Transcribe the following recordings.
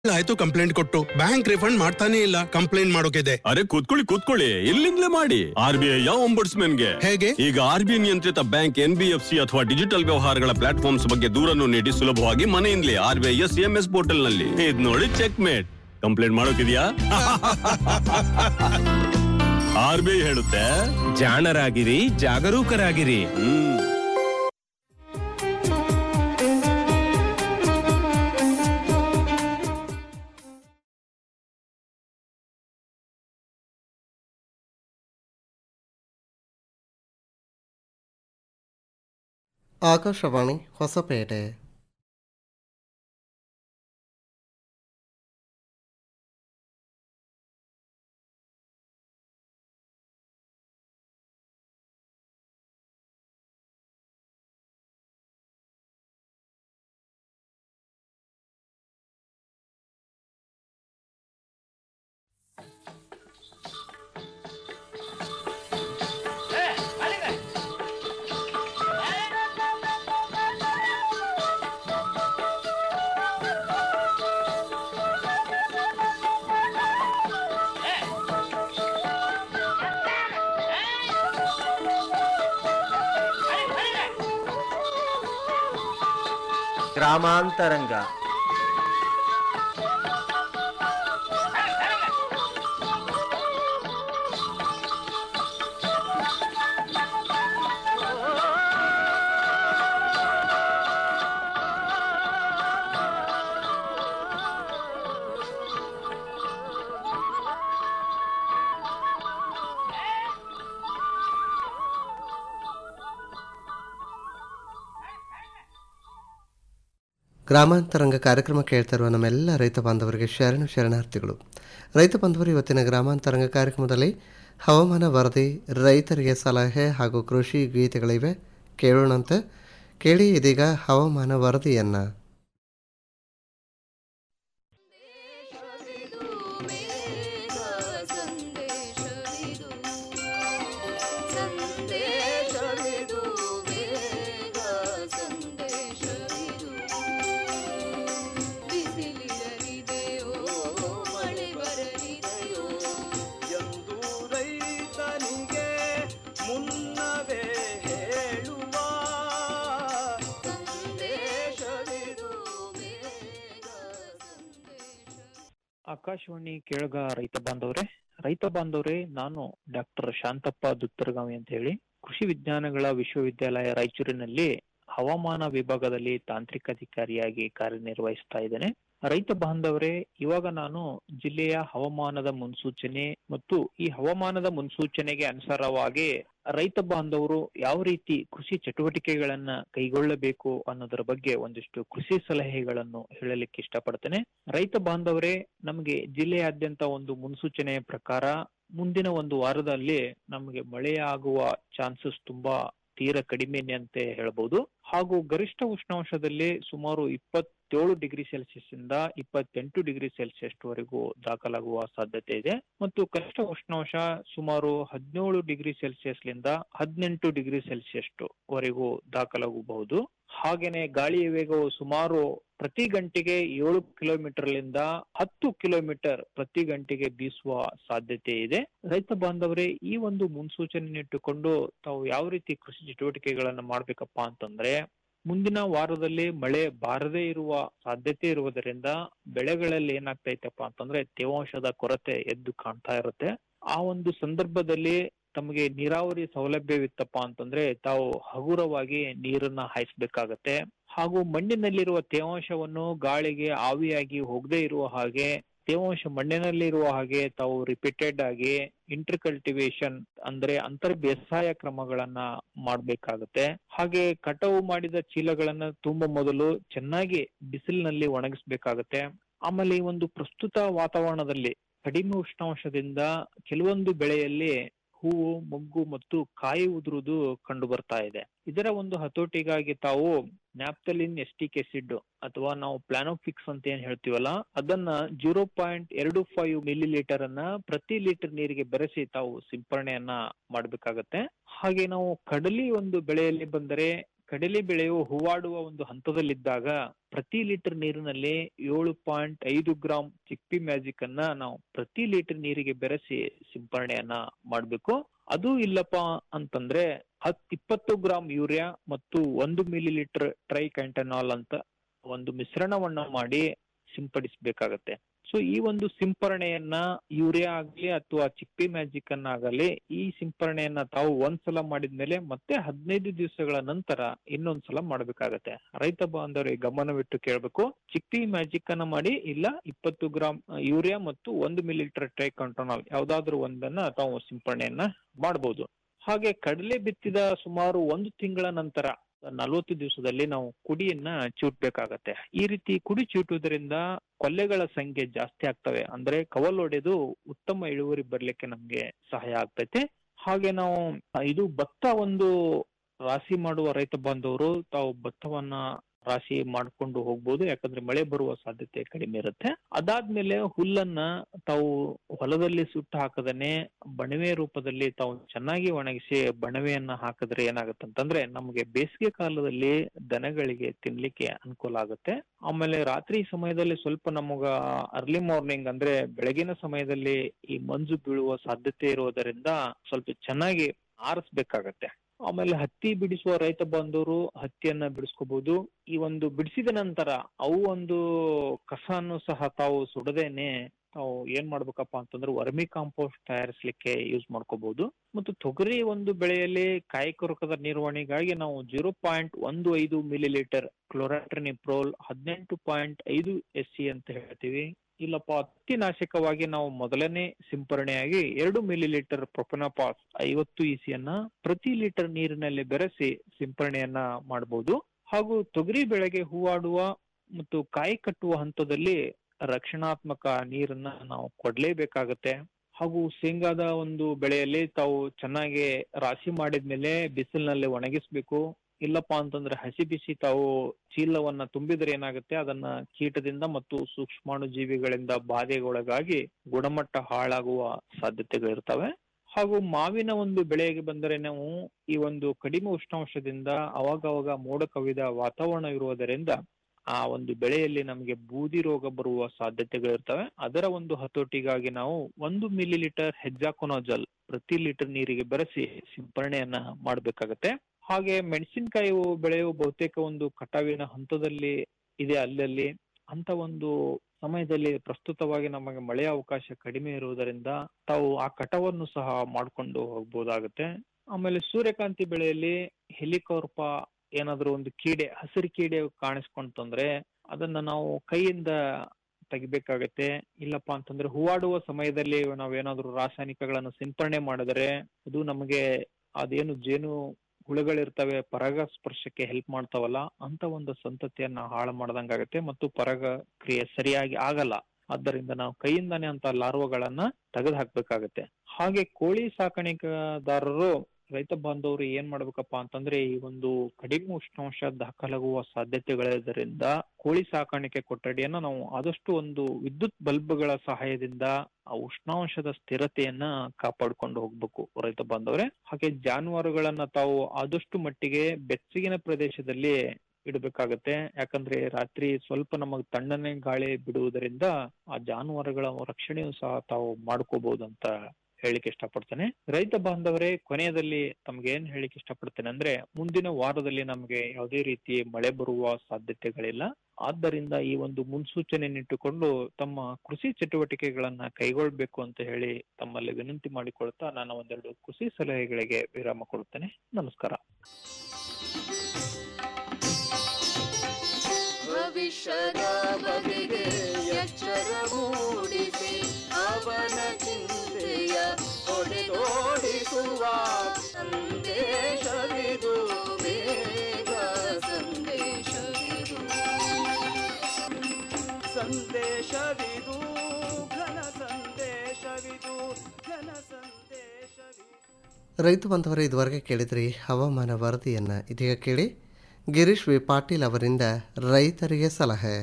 ಆಯ್ತು ಕಂಪ್ಲೇಂಟ್ ಕೊಟ್ಟು bank refund ಮಾಡ್ತಾನೆ ಇಲ್ಲ ಕಂಪ್ಲೇಂಟ್ ಮಾಡೋಕಿದೆ ಅರೆ ಕೂತ್ಕೊಳ್ಳಿ ಕೂತ್ಕೊಳ್ಳಿ ಇಲ್ಲಿಂದಲೇ ಮಾಡಿ ಆರ್ ಬಿ ಐ ಗೆ ಹೇಗೆ ಈಗ ಆರ್ ಬಿ ಐ ನಿಯಂತ್ರಿತ bank N B F C ಅಥವಾ ಡಿಜಿಟಲ್ ವ್ಯವಹಾರಗಳ ಪ್ಲಾಟ್ಫಾರ್ಮ್ಸ್ ಬಗ್ಗೆ ದೂರನ್ನು ನೀಡಿ ಸುಲಭವಾಗಿ ಮನೆಯಿಂದಲೇ R B I S M S portal ನಲ್ಲಿ ಇದ್ ನೋಡಿ ಚೆಕ್ ಮೇಟ್ ಕಂಪ್ಲೇಂಟ್ ಮಾಡೋಕಿದ್ಯಾ ಆರ್ ಬಿ ಐ ಹೇಳುತ್ತೆ ಜಾಣರಾಗಿರಿ ಜಾಗರೂಕರಾಗಿರಿ ಹ್ಮ್ ಆಕಾಶವಾಣಿ ಹೊಸಪೇಟೆ ಗ್ರಾಮಾಂತರಂಗ ಗ್ರಾಮಾಂತರಂಗ ಕಾರ್ಯಕ್ರಮ ಕೇಳ್ತಾ ಇರುವ ನಮ್ಮೆಲ್ಲ ರೈತ ಬಾಂಧವರಿಗೆ ಶರಣು ಶರಣಾರ್ಥಿಗಳು ರೈತ ಬಾಂಧವರು ಇವತ್ತಿನ ಗ್ರಾಮಾಂತರಂಗ ಕಾರ್ಯಕ್ರಮದಲ್ಲಿ ಹವಾಮಾನ ವರದಿ ರೈತರಿಗೆ ಸಲಹೆ ಹಾಗೂ ಕೃಷಿ ಗೀತೆಗಳಿವೆ ಕೇಳೋಣಂತೆ ಕೇಳಿ ಇದೀಗ ಹವಾಮಾನ ವರದಿಯನ್ನು ಎಂದು ರೈತನಿಗೆ ಮುನ್ನವೇ ಹೇಳುವ ಸಂದೇಶವಿದು ಆಕಾಶವಾಣಿ ಕೇಳಗ ರೈತ ಬಾಂಧವ್ರೆ ರೈತ ಬಾಂಧವ್ರೆ ನಾನು ಡಾಕ್ಟರ್ ಶಾಂತಪ್ಪ ದುತ್ತರಗಾವಿ ಅಂತ ಹೇಳಿ ಕೃಷಿ ವಿಜ್ಞಾನಗಳ ವಿಶ್ವವಿದ್ಯಾಲಯ ರಾಯಚೂರಿನಲ್ಲಿ ಹವಾಮಾನ ವಿಭಾಗದಲ್ಲಿ ತಾಂತ್ರಿಕ ಅಧಿಕಾರಿಯಾಗಿ ಕಾರ್ಯನಿರ್ವಹಿಸ್ತಾ ಇದ್ದೇನೆ ರೈತ ಬಾಂಧವರೇ ಇವಾಗ ನಾನು ಜಿಲ್ಲೆಯ ಹವಾಮಾನದ ಮುನ್ಸೂಚನೆ ಮತ್ತು ಈ ಹವಾಮಾನದ ಮುನ್ಸೂಚನೆಗೆ ಅನುಸಾರವಾಗಿ ರೈತ ಬಾಂಧವರು ಯಾವ ರೀತಿ ಕೃಷಿ ಚಟುವಟಿಕೆಗಳನ್ನ ಕೈಗೊಳ್ಳಬೇಕು ಅನ್ನೋದರ ಬಗ್ಗೆ ಒಂದಿಷ್ಟು ಕೃಷಿ ಸಲಹೆಗಳನ್ನು ಹೇಳಲಿಕ್ಕೆ ಇಷ್ಟಪಡ್ತೇನೆ ರೈತ ಬಾಂಧವರೇ ನಮಗೆ ಜಿಲ್ಲೆಯಾದ್ಯಂತ ಒಂದು ಮುನ್ಸೂಚನೆಯ ಪ್ರಕಾರ ಮುಂದಿನ ಒಂದು ವಾರದಲ್ಲಿ ನಮಗೆ ಮಳೆಯಾಗುವ ಚಾನ್ಸಸ್ ತುಂಬಾ ತೀರಾ ಕಡಿಮೆನೆ ಅಂತ ಹೇಳ್ಬೋದು ಹಾಗೂ ಗರಿಷ್ಠ ಉಷ್ಣಾಂಶದಲ್ಲಿ ಸುಮಾರು ಇಪ್ಪತ್ತೇಳು ಡಿಗ್ರಿ ಸೆಲ್ಸಿಯಸ್ ಇಂದ ಇಪ್ಪತ್ತೆಂಟು ಡಿಗ್ರಿ ಸೆಲ್ಸಿಯಸ್ ವರೆಗೂ ದಾಖಲಾಗುವ ಸಾಧ್ಯತೆ ಇದೆ ಮತ್ತು ಕನಿಷ್ಠ ಉಷ್ಣಾಂಶ ಸುಮಾರು ಹದಿನೇಳು ಡಿಗ್ರಿ ಸೆಲ್ಸಿಯಸ್ ಲಿಂದ ಹದಿನೆಂಟು ಡಿಗ್ರಿ ಸೆಲ್ಸಿಯಸ್ ವರೆಗೂ ದಾಖಲಾಗಬಹುದು ಹಾಗೇನೆ ಗಾಳಿಯ ವೇಗವು ಸುಮಾರು ಪ್ರತಿ ಗಂಟೆಗೆ ಏಳು ಕಿಲೋಮೀಟರ್ ಲಿಂದ ಹತ್ತು ಕಿಲೋಮೀಟರ್ ಪ್ರತಿ ಗಂಟೆಗೆ ಬೀಸುವ ಸಾಧ್ಯತೆ ಇದೆ ರೈತ ಬಾಂಧವರೇ ಈ ಒಂದು ಮುನ್ಸೂಚನೆ ಇಟ್ಟುಕೊಂಡು ತಾವು ಯಾವ ರೀತಿ ಕೃಷಿ ಚಟುವಟಿಕೆಗಳನ್ನ ಮಾಡ್ಬೇಕಪ್ಪ ಅಂತಂದ್ರೆ ಮುಂದಿನ ವಾರದಲ್ಲಿ ಮಳೆ ಬಾರದೇ ಇರುವ ಸಾಧ್ಯತೆ ಇರುವುದರಿಂದ ಬೆಳೆಗಳಲ್ಲಿ ಏನಾಗ್ತೈತಪ್ಪ ಅಂತಂದ್ರೆ ತೇವಾಂಶದ ಕೊರತೆ ಎದ್ದು ಕಾಣ್ತಾ ಇರುತ್ತೆ ಆ ಒಂದು ಸಂದರ್ಭದಲ್ಲಿ ತಮಗೆ ನೀರಾವರಿ ಸೌಲಭ್ಯವಿತ್ತಪ್ಪ ಅಂತಂದ್ರೆ ತಾವು ಹಗುರವಾಗಿ ನೀರನ್ನ ಹಾಯಿಸ್ಬೇಕಾಗತ್ತೆ ಹಾಗೂ ಮಣ್ಣಿನಲ್ಲಿರುವ ತೇವಾಂಶವನ್ನು ಗಾಳಿಗೆ ಆವಿಯಾಗಿ ಹೋಗದೆ ಇರುವ ಹಾಗೆ ತೇವಾಂಶ ಮಣ್ಣಿನಲ್ಲಿರುವ ಹಾಗೆ ತಾವು ರಿಪೀಟೆಡ್ ಆಗಿ ಇಂಟರ್ ಕಲ್ಟಿವೇಶನ್ ಅಂದ್ರೆ ಅಂತರ್ ಬೇಸಾಯ ಕ್ರಮಗಳನ್ನ ಮಾಡ್ಬೇಕಾಗತ್ತೆ ಹಾಗೆ ಕಟಾವು ಮಾಡಿದ ಚೀಲಗಳನ್ನ ತುಂಬ ಮೊದಲು ಚೆನ್ನಾಗಿ ಬಿಸಿಲಿನಲ್ಲಿ ಒಣಗಿಸ್ಬೇಕಾಗತ್ತೆ ಆಮೇಲೆ ಈ ಒಂದು ಪ್ರಸ್ತುತ ವಾತಾವರಣದಲ್ಲಿ ಕಡಿಮೆ ಉಷ್ಣಾಂಶದಿಂದ ಕೆಲವೊಂದು ಬೆಳೆಯಲ್ಲಿ ಹೂವು ಮೊಗ್ಗು ಮತ್ತು ಕಾಯಿ ಉದುರುವುದು ಕಂಡು ಬರ್ತಾ ಇದೆ ಇದರ ಒಂದು ಹತೋಟಿಗಾಗಿ ತಾವು ನ್ಯಾಪ್ತಲಿನ್ ಎಸ್ಟಿಕ್ ಆಸಿಡ್ ಅಥವಾ ನಾವು ಪ್ಲಾನೋಫಿಕ್ಸ್ ಅಂತ ಏನ್ ಹೇಳ್ತೀವಲ್ಲ ಅದನ್ನ ಜೀರೋ ಪಾಯಿಂಟ್ ಎರಡು ಫೈವ್ ಮಿಲಿ ಲೀಟರ್ ಅನ್ನ ಪ್ರತಿ ಲೀಟರ್ ನೀರಿಗೆ ಬೆರೆಸಿ ತಾವು ಸಿಂಪರಣೆಯನ್ನ ಮಾಡ್ಬೇಕಾಗತ್ತೆ ಹಾಗೆ ನಾವು ಕಡಲಿ ಒಂದು ಬೆಳೆಯಲ್ಲಿ ಬಂದರೆ ಕಡಲೆ ಬೆಳೆಯು ಹೂವಾಡುವ ಒಂದು ಹಂತದಲ್ಲಿದ್ದಾಗ ಪ್ರತಿ ಲೀಟರ್ ನೀರಿನಲ್ಲಿ ಏಳು ಪಾಯಿಂಟ್ ಐದು ಗ್ರಾಂ ಚಿಕ್ಪಿ ಮ್ಯಾಜಿಕ್ ಅನ್ನ ನಾವು ಪ್ರತಿ ಲೀಟರ್ ನೀರಿಗೆ ಬೆರೆಸಿ ಸಿಂಪರಣೆಯನ್ನ ಮಾಡ್ಬೇಕು ಅದು ಇಲ್ಲಪ್ಪ ಅಂತಂದ್ರೆ ಹತ್ ಇಪ್ಪತ್ತು ಗ್ರಾಂ ಯೂರಿಯಾ ಮತ್ತು ಒಂದು ಮಿಲಿ ಲೀಟರ್ ಟ್ರೈ ಕ್ಯಾಂಟನಾಲ್ ಅಂತ ಒಂದು ಮಿಶ್ರಣವನ್ನ ಮಾಡಿ ಸಿಂಪಡಿಸಬೇಕಾಗತ್ತೆ ಸೊ ಈ ಒಂದು ಸಿಂಪರಣೆಯನ್ನ ಯೂರಿಯಾ ಆಗ್ಲಿ ಅಥವಾ ಚಿಪ್ಪಿ ಮ್ಯಾಜಿಕ್ ಅನ್ನ ಆಗಲಿ ಈ ಸಿಂಪರಣೆಯನ್ನ ತಾವು ಒಂದ್ಸಲ ಮಾಡಿದ್ಮೇಲೆ ಮತ್ತೆ ಹದಿನೈದು ದಿವಸಗಳ ನಂತರ ಇನ್ನೊಂದ್ಸಲ ಮಾಡ್ಬೇಕಾಗತ್ತೆ ರೈತ ಬಾಂಧವರಿಗೆ ಗಮನವಿಟ್ಟು ಕೇಳಬೇಕು ಚಿಪ್ಪಿ ಮ್ಯಾಜಿಕ್ ಅನ್ನ ಮಾಡಿ ಇಲ್ಲ ಇಪ್ಪತ್ತು ಗ್ರಾಂ ಯೂರಿಯಾ ಮತ್ತು ಒಂದು ಮಿಲಿ ಲೀಟರ್ ಟ್ರೈ ಕಂಟ್ರೋನಾಲ್ ಯಾವ್ದಾದ್ರು ಒಂದನ್ನ ತಾವು ಸಿಂಪರಣೆಯನ್ನ ಮಾಡಬಹುದು ಹಾಗೆ ಕಡಲೆ ಬಿತ್ತಿದ ಸುಮಾರು ಒಂದು ತಿಂಗಳ ನಂತರ ನಲವತ್ತು ದಿವಸದಲ್ಲಿ ನಾವು ಕುಡಿಯನ್ನ ಚೂಟ್ಬೇಕಾಗತ್ತೆ ಈ ರೀತಿ ಕುಡಿ ಚೂಟುವುದರಿಂದ ಕೊಲ್ಲೆಗಳ ಸಂಖ್ಯೆ ಜಾಸ್ತಿ ಆಗ್ತವೆ ಅಂದ್ರೆ ಕವಲ್ ಹೊಡೆದು ಉತ್ತಮ ಇಳುವರಿ ಬರ್ಲಿಕ್ಕೆ ನಮ್ಗೆ ಸಹಾಯ ಆಗ್ತೈತೆ ಹಾಗೆ ನಾವು ಇದು ಭತ್ತ ಒಂದು ರಾಶಿ ಮಾಡುವ ರೈತ ಬಾಂಧವರು ತಾವು ಭತ್ತವನ್ನ ರಾಶಿ ಮಾಡ್ಕೊಂಡು ಹೋಗ್ಬೋದು ಯಾಕಂದ್ರೆ ಮಳೆ ಬರುವ ಸಾಧ್ಯತೆ ಕಡಿಮೆ ಇರುತ್ತೆ ಅದಾದ್ಮೇಲೆ ಹುಲ್ಲನ್ನ ತಾವು ಹೊಲದಲ್ಲಿ ಸುಟ್ಟು ಹಾಕದನೆ ಬಣವೆ ರೂಪದಲ್ಲಿ ತಾವು ಚೆನ್ನಾಗಿ ಒಣಗಿಸಿ ಬಣವೆಯನ್ನ ಹಾಕಿದ್ರೆ ಏನಾಗುತ್ತೆ ಅಂತಂದ್ರೆ ನಮಗೆ ಬೇಸಿಗೆ ಕಾಲದಲ್ಲಿ ದನಗಳಿಗೆ ತಿನ್ಲಿಕ್ಕೆ ಅನುಕೂಲ ಆಗುತ್ತೆ ಆಮೇಲೆ ರಾತ್ರಿ ಸಮಯದಲ್ಲಿ ಸ್ವಲ್ಪ ನಮಗ ಅರ್ಲಿ ಮಾರ್ನಿಂಗ್ ಅಂದ್ರೆ ಬೆಳಗಿನ ಸಮಯದಲ್ಲಿ ಈ ಮಂಜು ಬೀಳುವ ಸಾಧ್ಯತೆ ಇರುವುದರಿಂದ ಸ್ವಲ್ಪ ಚೆನ್ನಾಗಿ ಆರಿಸ್ಬೇಕಾಗತ್ತೆ ಆಮೇಲೆ ಹತ್ತಿ ಬಿಡಿಸುವ ರೈತ ಬಾಂಧವರು ಹತ್ತಿಯನ್ನ ಬಿಡಿಸ್ಕೋಬಹುದು ಈ ಒಂದು ಬಿಡಿಸಿದ ನಂತರ ಅವು ಒಂದು ಕಸನ್ನು ಸಹ ತಾವು ಸುಡದೇನೆ ತಾವು ಏನ್ ಮಾಡ್ಬೇಕಪ್ಪ ಅಂತಂದ್ರೆ ವರ್ಮಿ ಕಾಂಪೋಸ್ಟ್ ತಯಾರಿಸಲಿಕ್ಕೆ ಯೂಸ್ ಮಾಡ್ಕೋಬಹುದು ಮತ್ತು ತೊಗರಿ ಒಂದು ಬೆಳೆಯಲ್ಲಿ ಕಾಯಿ ಕೊರಕದ ನಿರ್ವಹಣೆಗಾಗಿ ನಾವು ಜೀರೋ ಪಾಯಿಂಟ್ ಒಂದು ಐದು ಮಿಲಿ ಲೀಟರ್ ಕ್ಲೋರಾಟ್ರಿನಿಪ್ರೋಲ್ ಹದಿನೆಂಟು ಪಾಯಿಂಟ್ ಐದು ಎಸ್ ಸಿ ಅಂತ ಹೇಳ್ತೀವಿ ಇಲ್ಲಪ್ಪ ಹತ್ತಿನಾಶಕವಾಗಿ ನಾವು ಮೊದಲನೇ ಸಿಂಪರಣೆಯಾಗಿ ಎರಡು ಮಿಲಿ ಲೀಟರ್ ಪ್ರೊಪನಪಾಸ್ ಐವತ್ತು ಇಸಿಯನ್ನ ಪ್ರತಿ ಲೀಟರ್ ನೀರಿನಲ್ಲಿ ಬೆರೆಸಿ ಸಿಂಪರಣೆಯನ್ನ ಮಾಡಬಹುದು ಹಾಗೂ ತೊಗರಿ ಬೆಳೆಗೆ ಹೂವಾಡುವ ಮತ್ತು ಕಾಯಿ ಕಟ್ಟುವ ಹಂತದಲ್ಲಿ ರಕ್ಷಣಾತ್ಮಕ ನೀರನ್ನ ನಾವು ಕೊಡ್ಲೇಬೇಕಾಗತ್ತೆ ಹಾಗೂ ಶೇಂಗಾದ ಒಂದು ಬೆಳೆಯಲ್ಲಿ ತಾವು ಚೆನ್ನಾಗಿ ರಾಶಿ ಮಾಡಿದ್ಮೇಲೆ ಬಿಸಿಲಿನಲ್ಲಿ ಒಣಗಿಸ್ಬೇಕು ಇಲ್ಲಪ್ಪ ಅಂತಂದ್ರೆ ಹಸಿ ಬಿಸಿ ತಾವು ಚೀಲವನ್ನ ತುಂಬಿದ್ರೆ ಏನಾಗುತ್ತೆ ಅದನ್ನ ಕೀಟದಿಂದ ಮತ್ತು ಸೂಕ್ಷ್ಮಾಣು ಜೀವಿಗಳಿಂದ ಬಾಧೆಗೊಳಗಾಗಿ ಗುಣಮಟ್ಟ ಹಾಳಾಗುವ ಸಾಧ್ಯತೆಗಳಿರ್ತವೆ ಹಾಗೂ ಮಾವಿನ ಒಂದು ಬೆಳೆಗೆ ಬಂದರೆ ನಾವು ಈ ಒಂದು ಕಡಿಮೆ ಉಷ್ಣಾಂಶದಿಂದ ಅವಾಗವಾಗ ಮೋಡ ಕವಿದ ವಾತಾವರಣ ಇರುವುದರಿಂದ ಆ ಒಂದು ಬೆಳೆಯಲ್ಲಿ ನಮಗೆ ಬೂದಿ ರೋಗ ಬರುವ ಸಾಧ್ಯತೆಗಳಿರ್ತವೆ ಅದರ ಒಂದು ಹತೋಟಿಗಾಗಿ ನಾವು ಒಂದು ಮಿಲಿ ಲೀಟರ್ ಹೆಜ್ಜಾಕೊನೋಜಲ್ ಪ್ರತಿ ಲೀಟರ್ ನೀರಿಗೆ ಬೆರೆಸಿ ಸಿಂಪರಣೆಯನ್ನ ಮಾಡಬೇಕಾಗತ್ತೆ ಹಾಗೆ ಮೆಣಸಿನಕಾಯಿ ಬೆಳೆಯುವ ಬಹುತೇಕ ಒಂದು ಕಟಾವಿನ ಹಂತದಲ್ಲಿ ಇದೆ ಅಲ್ಲಲ್ಲಿ ಅಂತ ಒಂದು ಸಮಯದಲ್ಲಿ ಪ್ರಸ್ತುತವಾಗಿ ನಮಗೆ ಮಳೆಯ ಅವಕಾಶ ಕಡಿಮೆ ಇರುವುದರಿಂದ ತಾವು ಆ ಕಟವನ್ನು ಸಹ ಮಾಡ್ಕೊಂಡು ಹೋಗ್ಬೋದಾಗುತ್ತೆ ಆಮೇಲೆ ಸೂರ್ಯಕಾಂತಿ ಬೆಳೆಯಲ್ಲಿ ಹೆಲಿಕೋರ್ಪ ಏನಾದ್ರೂ ಒಂದು ಕೀಡೆ ಹಸಿರು ಕೀಡೆ ಕಾಣಿಸ್ಕೊಂತಂದ್ರೆ ಅದನ್ನ ನಾವು ಕೈಯಿಂದ ತೆಗಿಬೇಕಾಗತ್ತೆ ಇಲ್ಲಪ್ಪ ಅಂತಂದ್ರೆ ಹೂವಾಡುವ ಸಮಯದಲ್ಲಿ ನಾವೇನಾದ್ರೂ ರಾಸಾಯನಿಕಗಳನ್ನು ಸಿಂಪರಣೆ ಮಾಡಿದರೆ ಅದು ನಮಗೆ ಅದೇನು ಜೇನು ಹುಳುಗಳಿರ್ತವೆ ಪರಾಗ ಸ್ಪರ್ಶಕ್ಕೆ ಹೆಲ್ಪ್ ಮಾಡ್ತಾವಲ್ಲ ಅಂತ ಒಂದು ಸಂತತಿಯನ್ನ ಹಾಳು ಮಾಡ್ದಂಗಾಗತ್ತೆ ಮತ್ತು ಪರಾಗ ಕ್ರಿಯೆ ಸರಿಯಾಗಿ ಆಗಲ್ಲ ಆದ್ದರಿಂದ ನಾವು ಕೈಯಿಂದಾನೇ ಅಂತ ಲಾರ್ವಗಳನ್ನ ತೆಗೆದು ಹಾಕ್ಬೇಕಾಗತ್ತೆ ಹಾಗೆ ಕೋಳಿ ಸಾಕಾಣಿಕೆದಾರರು ರೈತ ಬಾಂಧವರು ಏನ್ ಮಾಡ್ಬೇಕಪ್ಪ ಅಂತಂದ್ರೆ ಈ ಒಂದು ಕಡಿಮೆ ಉಷ್ಣಾಂಶ ದಾಖಲಾಗುವ ಸಾಧ್ಯತೆಗಳಿರೋದ್ರಿಂದ ಕೋಳಿ ಸಾಕಾಣಿಕೆ ಕೊಠಡಿಯನ್ನ ನಾವು ಆದಷ್ಟು ಒಂದು ವಿದ್ಯುತ್ ಬಲ್ಬ್ಗಳ ಸಹಾಯದಿಂದ ಆ ಉಷ್ಣಾಂಶದ ಸ್ಥಿರತೆಯನ್ನ ಕಾಪಾಡ್ಕೊಂಡು ಹೋಗ್ಬೇಕು ರೈತ ಬಾಂಧವರೇ ಹಾಗೆ ಜಾನುವಾರುಗಳನ್ನ ತಾವು ಆದಷ್ಟು ಮಟ್ಟಿಗೆ ಬೆಚ್ಚಗಿನ ಪ್ರದೇಶದಲ್ಲಿ ಇಡಬೇಕಾಗತ್ತೆ ಯಾಕಂದ್ರೆ ರಾತ್ರಿ ಸ್ವಲ್ಪ ನಮಗ್ ತಣ್ಣನೆ ಗಾಳಿ ಬಿಡುವುದರಿಂದ ಆ ಜಾನುವಾರುಗಳ ರಕ್ಷಣೆಯೂ ಸಹ ತಾವು ಮಾಡ್ಕೋಬಹುದು ಅಂತ ಹೇಳಿಕ್ಕೆ ಇಷ್ಟಪಡ್ತೇನೆ ರೈತ ಬಾಂಧವರೇ ಕೊನೆಯದಲ್ಲಿ ತಮ್ಗೆ ಏನ್ ಹೇಳಿಕ್ಕೆ ಇಷ್ಟಪಡ್ತೇನೆ ಅಂದ್ರೆ ಮುಂದಿನ ವಾರದಲ್ಲಿ ನಮಗೆ ಯಾವುದೇ ರೀತಿ ಮಳೆ ಬರುವ ಸಾಧ್ಯತೆಗಳಿಲ್ಲ ಆದ್ದರಿಂದ ಈ ಒಂದು ಮುನ್ಸೂಚನೆಯನ್ನಿಟ್ಟುಕೊಂಡು ತಮ್ಮ ಕೃಷಿ ಚಟುವಟಿಕೆಗಳನ್ನ ಕೈಗೊಳ್ಬೇಕು ಅಂತ ಹೇಳಿ ತಮ್ಮಲ್ಲಿ ವಿನಂತಿ ಮಾಡಿಕೊಳ್ತಾ ನಾನು ಒಂದೆರಡು ಕೃಷಿ ಸಲಹೆಗಳಿಗೆ ವಿರಾಮ ಕೊಡುತ್ತೇನೆ ನಮಸ್ಕಾರ ಭವಿಷ್ಯದ ಬಗೆಗೆ ಎಚ್ಚರ ಮೂಡಿಸಿ ಅವನ ಚಿಂತೆಯ ಹೊಡೆದೋಡಿಸುವ ಸಂದೇಶವಿದು ಬೇಗ ಸಂದೇಶವಿದು ಸಂದೇಶವಿದು ಘನ ಸಂದೇಶವಿದು ಘನ ಸಂದೇಶವಿದು ರೈತ ಬಾಂಧವರೇ ಇದುವರೆಗೆ ಕೇಳಿದ್ರಿ ಹವಾಮಾನ ವರದಿಯನ್ನು ಇದೀಗ ಕೇಳಿ ಗಿರೀಶ್ ವಿ ಪಾಟೀಲ್ ಅವರಿಂದ ರೈತರಿಗೆ ಸಲಹೆ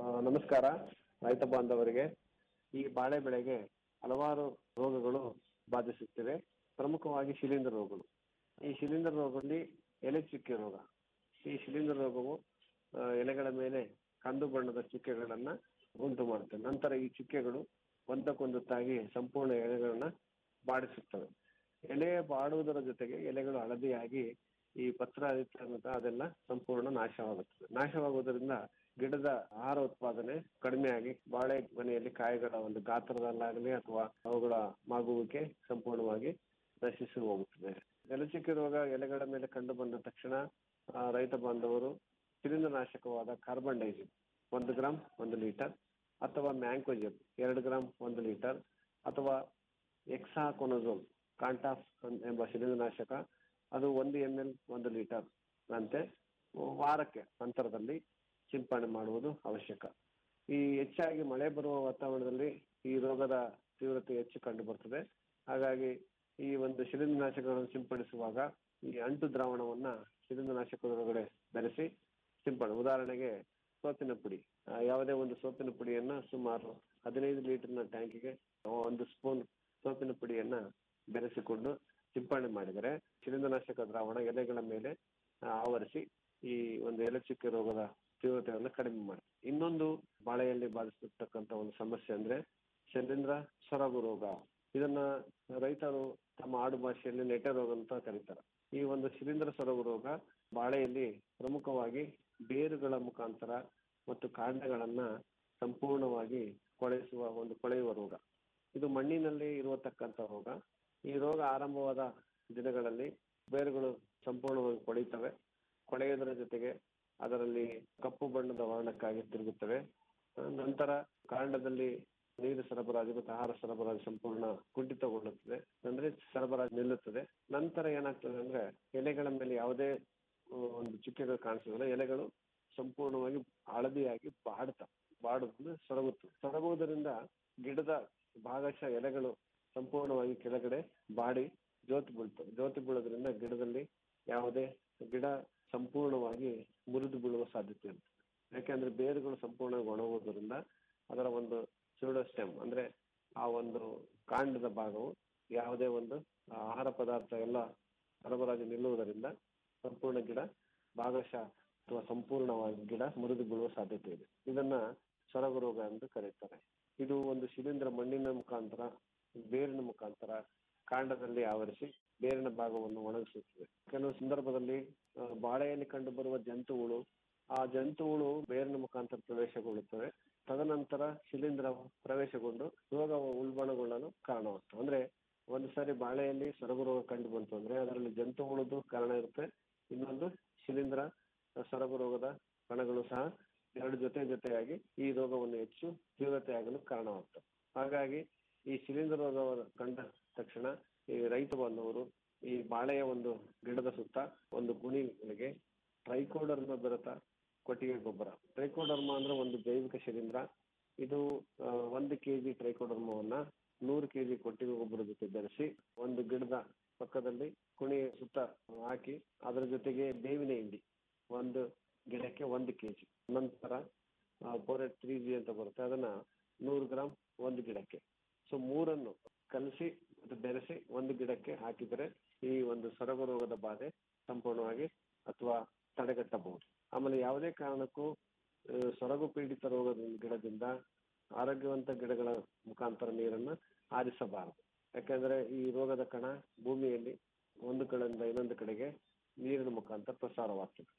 ನಮಸ್ಕಾರ ರೈತ ಬಾಂಧವರಿಗೆ ಈ ಬಾಳೆ ಬೆಳೆಗೆ ಹಲವಾರು ರೋಗಗಳು ಬಾಧಿಸುತ್ತಿವೆ ಪ್ರಮುಖವಾಗಿ ಶಿಲೀಂಧ್ರ ರೋಗಗಳು ಈ ಶಿಲೀಂಧ್ರ ರೋಗದಲ್ಲಿ ಎಲೆ ಚುಕ್ಕೆ ರೋಗ ಈ ಶಿಲೀಂಧ್ರ ರೋಗವು ಆ, ಎಲೆಗಳ ಮೇಲೆ ಕಂದು ಬಣ್ಣದ ಚುಕ್ಕೆಗಳನ್ನ ಉಂಟು ಮಾಡುತ್ತೆ ನಂತರ ಈ ಚುಕ್ಕೆಗಳು ಒಂದಕ್ಕೊಂದು ತಾಗಿ ಸಂಪೂರ್ಣ ಎಲೆಗಳನ್ನ ಬಾಡಿಸುತ್ತವೆ ಎಲೆ ಬಾಡುವುದರ ಜೊತೆಗೆ ಎಲೆಗಳು ಹಳದಿಯಾಗಿ ಈ ಪತ್ರ ಅನ್ನೋದು ಅದೆಲ್ಲ ಸಂಪೂರ್ಣ ನಾಶವಾಗುತ್ತದೆ ನಾಶವಾಗುವುದರಿಂದ ಗಿಡದ ಆಹಾರ ಉತ್ಪಾದನೆ ಕಡಿಮೆಯಾಗಿ ಬಾಳೆ ಮನೆಯಲ್ಲಿ ಕಾಯಿಗಳ ಒಂದು ಗಾತ್ರದಲ್ಲಾಗಲಿ ಅಥವಾ ಅವುಗಳ ಮಾಗುವಿಕೆ ಸಂಪೂರ್ಣವಾಗಿ ನಶಿಸಿ ಹೋಗುತ್ತದೆ ಎಲೆಚುಕ್ಕೆ ರೋಗ ಎಲೆಗಳ ಮೇಲೆ ಕಂಡು ಬಂದ ತಕ್ಷಣ ಆ, ರೈತ ಬಾಂಧವರು ಶಿಲೀಂಧ್ರನಾಶಕವಾದ ಕಾರ್ಬನ್ ಡೈಸಿಮ್ ಒಂದು ಗ್ರಾಮ್ ಒಂದು ಲೀಟರ್ ಅಥವಾ ಮ್ಯಾಂಕೋಜೆಬ್ ಎರಡು ಗ್ರಾಮ್ ಒಂದು ಲೀಟರ್ ಅಥವಾ ಎಕ್ಸಾಕೊನಜೋಲ್ ಕಾಂಟಾಫ್ ಎಂಬ ಶಿಲೀಂಧ್ರನಾಶಕ ಅದು ಒಂದು ಎಂ ಎಲ್ ಒಂದು ಲೀಟರ್ ಅಂತೆ ವಾರಕ್ಕೆ ಅಂತರದಲ್ಲಿ ಸಿಂಪಡಣೆ ಮಾಡುವುದು ಅವಶ್ಯಕ ಈ ಹೆಚ್ಚಾಗಿ ಮಳೆ ಬರುವ ವಾತಾವರಣದಲ್ಲಿ ಈ ರೋಗದ ತೀವ್ರತೆ ಹೆಚ್ಚು ಕಂಡು ಬರ್ತದೆ ಹಾಗಾಗಿ ಈ ಒಂದು ಶಿಲೀಂಧ್ರನಾಶಕಗಳನ್ನು ಸಿಂಪಡಿಸುವಾಗ ಈ ಅಂಟು ದ್ರಾವಣವನ್ನ ಶಿಲೀಂಧ್ರನಾಶಕದೊಳಗಡೆ ಬೆರೆಸಿ ಸಿಂಪಡಣೆ ಉದಾಹರಣೆಗೆ ಸೋಪಿನ ಪುಡಿ ಆ, ಯಾವುದೇ ಒಂದು ಸೋಪಿನ ಪುಡಿಯನ್ನ ಸುಮಾರು ಹದಿನೈದು ಲೀಟರ್ನ ಟ್ಯಾಂಕಿಗೆ ಒಂದು ಸ್ಪೂನ್ ಸೋಪಿನ ಪುಡಿಯನ್ನ ಬೆರೆಸಿಕೊಂಡು ಸಿಂಪಡಣೆ ಮಾಡಿದರೆ ಶಿಲೀಂಧ್ರನಾಶಕ ದ್ರಾವಣ ಎಲೆಗಳ ಮೇಲೆ ಆ, ಆವರಿಸಿ ಈ ಒಂದು ಎಲೆ ಚುಕ್ಕೆ ರೋಗದ ತೀವ್ರತೆಯನ್ನು ಕಡಿಮೆ ಮಾಡುತ್ತೆ ಇನ್ನೊಂದು ಬಾಳೆಯಲ್ಲಿ ಬಾಧಿಸಿರ್ತಕ್ಕಂಥ ಒಂದು ಸಮಸ್ಯೆ ಅಂದ್ರೆ ಶಿಲೀಂಧ್ರ ಸೊರಗು ರೋಗ ಇದನ್ನ ರೈತರು ತಮ್ಮ ಆಡು ಭಾಷೆಯಲ್ಲಿ ನೆಟೆ ರೋಗ ಅಂತ ಕರೀತಾರೆ ಈ ಒಂದು ಶಿಲೀಂಧ್ರ ಸೊರಗು ರೋಗ ಬಾಳೆಯಲ್ಲಿ ಪ್ರಮುಖವಾಗಿ ಬೇರುಗಳ ಮುಖಾಂತರ ಮತ್ತು ಕಾಂಡಗಳನ್ನ ಸಂಪೂರ್ಣವಾಗಿ ಕೊಳೆಸುವ ಒಂದು ಕೊಳೆಯುವ ರೋಗ ಇದು ಮಣ್ಣಿನಲ್ಲಿ ಇರತಕ್ಕಂಥ ರೋಗ ಈ ರೋಗ ಆರಂಭವಾದ ದಿನಗಳಲ್ಲಿ ಬೇರುಗಳು ಸಂಪೂರ್ಣವಾಗಿ ಕೊಳೆಯುತ್ತವೆ ಕೊಳೆಯುವುದರ ಜೊತೆಗೆ ಅದರಲ್ಲಿ ಕಪ್ಪು ಬಣ್ಣದ ವರ್ಣಕ್ಕಾಗಿ ತಿರುಗುತ್ತವೆ ಆ, ನಂತರ ಕಾಂಡದಲ್ಲಿ ನೀರು ಸರಬರಾಜು ಮತ್ತು ಆಹಾರ ಸರಬರಾಜು ಸಂಪೂರ್ಣ ಕುಂಠಿತಗೊಳ್ಳುತ್ತದೆ ಅಂದ್ರೆ ಸರಬರಾಜು ನಿಲ್ಲುತ್ತದೆ ನಂತರ ಏನಾಗ್ತದೆ ಅಂದ್ರೆ ಎಲೆಗಳ ಮೇಲೆ ಯಾವುದೇ ಆ, ಒಂದು ಚುಕ್ಕೆಗಳು ಕಾಣಿಸೋದಿಲ್ಲ ಎಲೆಗಳು ಸಂಪೂರ್ಣವಾಗಿ ಹಳದಿಯಾಗಿ ಬಾಡ್ತವೆ ಬಾಡುವುದು ಸೊರಗುತ್ತದೆ ಸೊರಗುವುದರಿಂದ ಗಿಡದ ಭಾಗಶಃ ಎಲೆಗಳು ಸಂಪೂರ್ಣವಾಗಿ ಕೆಳಗಡೆ ಬಾಡಿ ಜ್ಯೋತಿ ಬೀಳ್ತವೆ ಜ್ಯೋತಿ ಬೀಳೋದ್ರಿಂದ ಗಿಡದಲ್ಲಿ ಯಾವುದೇ ಗಿಡ ಸಂಪೂರ್ಣವಾಗಿ ಮುರಿದು ಬೀಳುವ ಸಾಧ್ಯತೆ ಇರುತ್ತೆ ಯಾಕೆಂದ್ರೆ ಬೇರುಗಳು ಸಂಪೂರ್ಣವಾಗಿ ಒಣಗುವುದರಿಂದ ಅದರ ಒಂದು ಸ್ಟೆಮ್ ಅಂದ್ರೆ ಆ ಒಂದು ಕಾಂಡದ ಭಾಗವು ಯಾವುದೇ ಒಂದು ಆಹಾರ ಪದಾರ್ಥ ಎಲ್ಲ ಸರಬರಾಜು ನಿಲ್ಲುವುದರಿಂದ ಸಂಪೂರ್ಣ ಗಿಡ ಭಾಗಶಃ ಅಥವಾ ಸಂಪೂರ್ಣವಾಗಿ ಗಿಡ ಮುರಿದು ಬೀಳುವ ಸಾಧ್ಯತೆ ಇದೆ ಇದನ್ನ ಸೊರಗು ರೋಗ ಎಂದು ಕರೆಯುತ್ತಾರೆ ಇದು ಒಂದು ಶಿಲೀಂಧ್ರ ಮಣ್ಣಿನ ಮುಖಾಂತರ ಬೇರಿನ ಮುಖಾಂತರ ಕಾಂಡದಲ್ಲಿ ಆವರಿಸಿ ಬೇರಿನ ಭಾಗವನ್ನು ಒಣಗಿಸುತ್ತದೆ ಕೆಲವು ಸಂದರ್ಭದಲ್ಲಿ ಆ, ಬಾಳೆಯಲ್ಲಿ ಕಂಡು ಬರುವ ಜಂತುಹುಳು ಆ ಜಂತುಹುಳು ಬೇರಿನ ಮುಖಾಂತರ ಪ್ರವೇಶಗೊಳ್ಳುತ್ತವೆ ತದನಂತರ ಶಿಲೀಂಧ್ರ ಪ್ರವೇಶಗೊಂಡು ರೋಗ ಉಲ್ಬಣಗೊಳ್ಳಲು ಕಾರಣವಾಗ್ತದೆ ಅಂದ್ರೆ ಒಂದು ಸಾರಿ ಬಾಳೆಯಲ್ಲಿ ಸೊರಗು ರೋಗ ಕಂಡು ಬಂತು ಅಂದ್ರೆ ಅದರಲ್ಲಿ ಜಂತು ಹುಳದು ಕಾರಣ ಇರುತ್ತೆ ಇನ್ನೊಂದು ಶಿಲೀಂಧ್ರ ಸೊರಗು ರೋಗದ ಕಣಗಳು ಸಹ ಎರಡು ಜೊತೆ ಜೊತೆಯಾಗಿ ಈ ರೋಗವನ್ನು ಹೆಚ್ಚು ತೀವ್ರತೆ ಆಗಲು ಕಾರಣವಾಗ್ತದೆ ಹಾಗಾಗಿ ಈ ಶಿಲೀಂಧ್ರ ರೋಗ ಕಂಡ ತಕ್ಷಣ ಈ ರೈತ ಬಾಂಧವರು ಈ ಬಾಳೆಯ ಒಂದು ಗಿಡದ ಸುತ್ತ ಒಂದು ಗುಣಿಗಳಿಗೆ ಟ್ರೈಕೋಡರ್ಮ ಬೆರೆತ ಕೊಟ್ಟಿಗೆ ಗೊಬ್ಬರ ಟ್ರೈಕೋಡರ್ಮ ಅಂದ್ರೆ ಒಂದು ಜೈವಿಕ ಶಿಲೀಂಧ್ರ ಇದು ಆ, ಒಂದು ಕೆಜಿ ಟ್ರೈಕೋಡರ್ಮವನ್ನ ನೂರು ಕೆಜಿ ಕೊಟ್ಟಿಗೆ ಗೊಬ್ಬರ ಜೊತೆ ಬೆರೆಸಿ ಒಂದು ಗಿಡದ ಪಕ್ಕದಲ್ಲಿ ಕುಣಿ ಸುತ್ತ ಹಾಕಿ ಅದರ ಜೊತೆಗೆ ಬೇವಿನ ಹಿಂಡಿ ಒಂದು ಗಿಡಕ್ಕೆ ಒಂದು ಕೆಜಿ ನಂತರ ಫೋರೆಟ್ ತ್ರೀ ಜಿ ಅಂತ ಬರುತ್ತೆ ಅದನ್ನ ನೂರು ಗ್ರಾಮ್ ಒಂದು ಗಿಡಕ್ಕೆ ಸೊ ಮೂರನ್ನು ಕಲಸಿ ಮತ್ತು ಬೆರೆಸಿ ಒಂದು ಗಿಡಕ್ಕೆ ಹಾಕಿದರೆ ಈ ಒಂದು ಸೊರಗು ರೋಗದ ಬಾಧೆ ಸಂಪೂರ್ಣವಾಗಿ ಅಥವಾ ತಡೆಗಟ್ಟಬಹುದು ಆಮೇಲೆ ಯಾವುದೇ ಕಾರಣಕ್ಕೂ ಆ, ಸೊರಗು ಪೀಡಿತ ರೋಗದ ಗಿಡದಿಂದ ಆರೋಗ್ಯವಂತ ಗಿಡಗಳ ಮುಖಾಂತರ ನೀರನ್ನ ಹಾರಿಸಬಾರದು ಯಾಕಂದ್ರೆ ಈ ರೋಗದ ಕಣ ಭೂಮಿಯಲ್ಲಿ ಒಂದು ಕಡೆಯಿಂದ ಇನ್ನೊಂದು ಕಡೆಗೆ ನೀರಿನ ಮುಖಾಂತರ ಪ್ರಸಾರವಾಗ್ತದೆ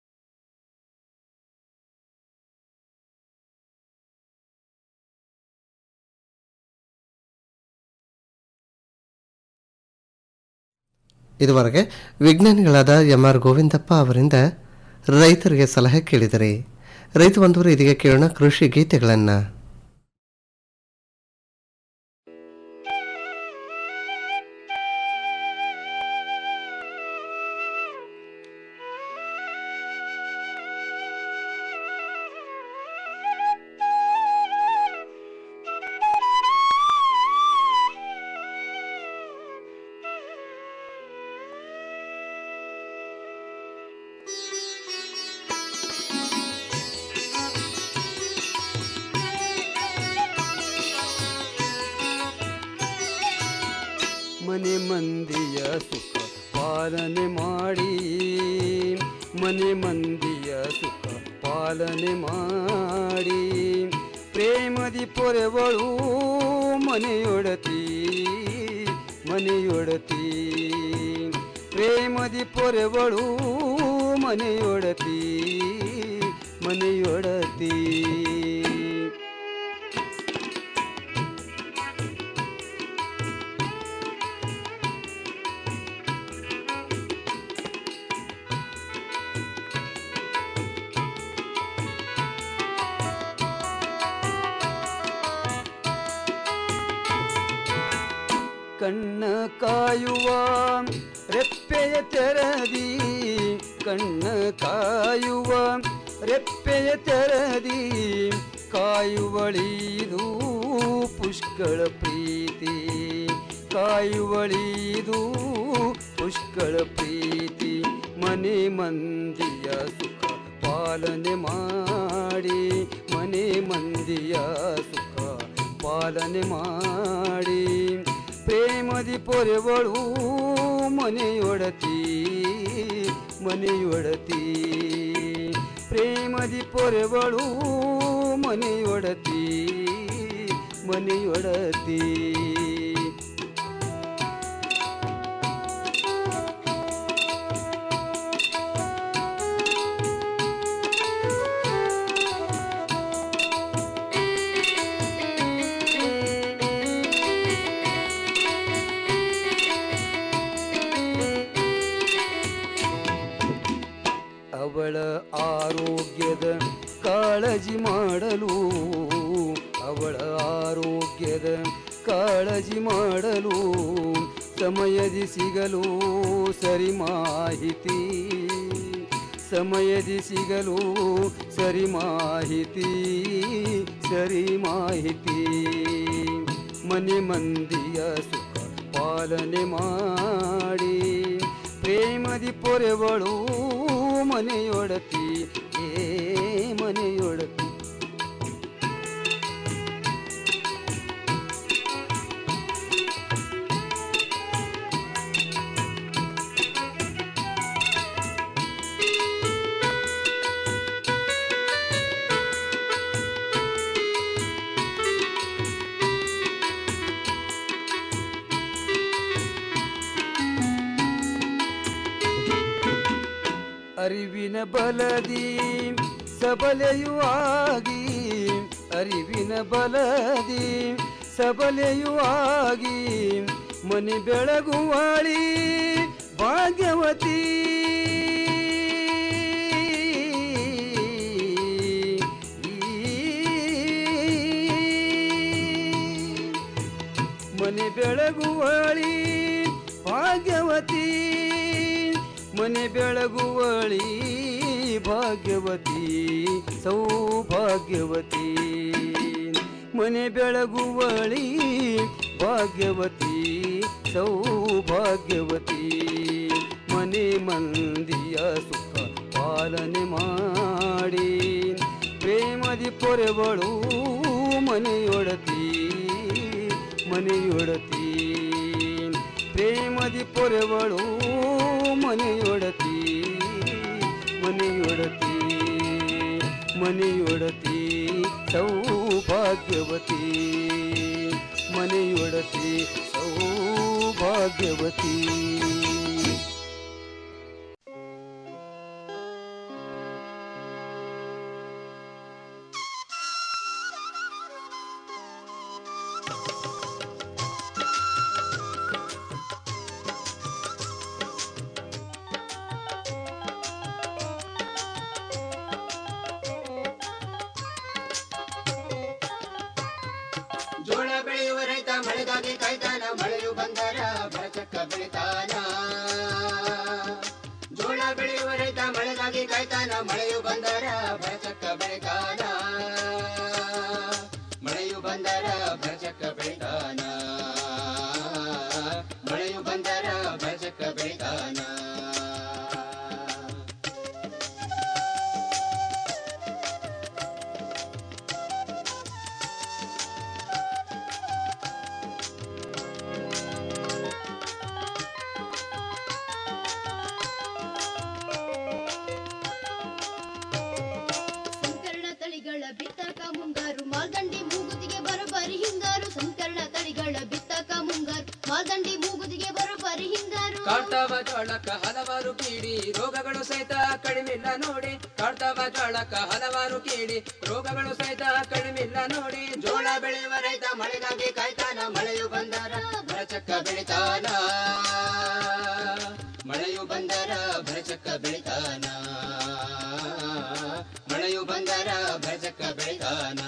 ಇದುವರೆಗೆ ವಿಜ್ಞಾನಿಗಳಾದ ಎಂ ಆರ್ ಗೋವಿಂದಪ್ಪ ಅವರಿಂದ ರೈತರಿಗೆ ಸಲಹೆ ಕೇಳಿದರೆ ರೈತ ಬಂಧುವರು ಇದೀಗ ಕೇಳೋಣ ಕೃಷಿ ಗೀತೆಗಳನ್ನು Thank you. ಮಂದಿಯ ಸುಖ ಪಾಲನೆ ಮಾಡಿ ಮನೆ ಮಂದಿಯ ಸುಖ ಪಾಲನೆ ಮಾಡಿ ಪ್ರೇಮದಿ ಪೊರೆವಳು ಮನೆಯೊಡತಿ ಮನೆಯೊಡತಿ ಪ್ರೇಮದಿ ಪೊರೆವಳು ಮನೆಯೊಡತಿ ಮನೆಯೊಡತಿ ಕಣ್ಣ ಕಾಯುವ ರೆಪ್ಪೆಯ ತೆರದಿ ಕಣ್ಣ ಕಾಯುವ ರೆಪ್ಪೆಯ ತೆರದಿ ಕಾಯುವಳಿದು ಪುಷ್ಕಳ ಪ್ರೀತಿ ಕಾಯುವಳಿದು ಪುಷ್ಕಳ ಪ್ರೀತಿ ಮನೆ ಮಂದಿಯ ಸುಖ ಪಾಲನೆ ಮಾಡಿ ಮನೆ ಮಂದಿಯ ಸುಖ ಪಾಲನೆ ಮಾಡಿ ಪ್ರೇಮದಿ ಪೊರೆವಳು ಮನೆಯೊಡತಿ ಮನೆಯೊಡತಿ ಪ್ರೇಮದಿ ಪೊರೆವಳು ಮನೆಯೊಡತಿ ಮನೆಯೊಡತಿ ಅವಳ ಆರೋಗ್ಯದ ಕಾಳಜಿ ಮಾಡಲು ಅವಳ ಆರೋಗ್ಯದ ಕಾಳಜಿ ಮಾಡಲು ಸಮಯದಿ ಸಿಗಲು ಸರಿ ಮಾಹಿತಿ ಸಮಯದಿ ಸಿಗಲು ಸರಿ ಮಾಹಿತಿ ಸರಿ ಮಾಹಿತಿ ಮನೆ ಮಂದಿಯ ಸುಖ ಪಾಲನೆ ಮಾಡಿ ಪ್ರೇಮದಿ ಪೊರೆವಳು ಮನೆಯೊಡತಿ ಏ ಮನೆಯೊಡತಿ ಅರಿವಿನ ಬಲದಿ ಸಬಲೆಯೂ ಆಗಿ ಅರಿವಿನ ಬಲದಿ ಸಬಲೆಯೂ ಆಗಿ ಮನೆ ಬೆಳಗುವಾಳಿ ಭಾಗ್ಯವತಿ ಮನೆ ಬೆಳಗುವಳಿ ಭಾಗ್ಯವತಿ ಮನೆ ಬೆಳಗುವಳಿ ಭಾಗ್ಯವತಿ ಸೌಭಾಗ್ಯವತಿ ಮನೆ ಬೆಳಗುವಳಿ ಭಾಗ್ಯವತಿ ಸೌಭಾಗ್ಯವತಿ ಮನೆ ಮಂದಿಯ ಸುಖ ಪಾಲನೆ ಮಾಡಿ ಪ್ರೇಮದಿ ಪೊರೆವಳು ಮನೆಯೊಡತಿ ಮನೆಯೊಡತಿ ಪ್ರೇಮದಿ ಪೊರೆವಳು ಮನೆಯೊಡತಿ ಮನೆಯೊಡತಿ ಮನೆಯೊಡತಿ ಸೌಭಾಗ್ಯವತಿ ಮನೆಯೊಡತಿ ಸೌಭಾಗ್ಯವತಿ ಜೋಳ ಬೆಳೆಯುವ ರೈತ ಮಳೆಗಾಗಿ ಕಾಯ್ತಾನ ಮಳೆಯು ಬಂದರ ಬರಚಕ್ಕ ಬೆಳಿತಾನ ಜೋಳ ಬೆಳೆಯುವ ರೈತ ಮಳೆಗಾಗಿ ಕಾಯ್ತಾನ ಮಳೆಯು ಬಂದರ ಬರಚಕ್ಕ ಬೆಳಿತಾನ ಮಳೆಯು ಬಂದರ ಬರಚಕ್ಕ ಬೆಳಿತಾನ ಮಳೆಯು ಬಂದರ ಬರಚಕ್ಕ ಬೆಳಿತಾನ ಕಾಡ್ತಾವ ಜೋಳಕ್ಕ ಹಲವಾರು ಕೀಡಿ ರೋಗಗಳು ಸಹಿತ ಕಡಿಮಿಲ್ಲ ನೋಡಿ ಕಾಡ್ತಾವ ಜೋಳಕ್ಕ ಹಲವಾರು ಕೀಡಿ ರೋಗಗಳು ಸಹಿತ ಕಡಿಮಿಲ್ಲ ನೋಡಿ ಜೋಳ ಬೆಳೆಯುವ ರೈತ ಮಳೆಗಾಗಿ ಕಾಯ್ತಾನ ಮಳೆಯು ಬಂದರ ಭರಚಕ್ಕ ಬೆಳಿತಾನ ಮಳೆಯು ಬಂದರ ಭರಚಕ್ಕ ಬೆಳಿತಾನ ಮಳೆಯು ಬಂದರ ಭರಚಕ್ಕ ಬೆಳಿತಾನ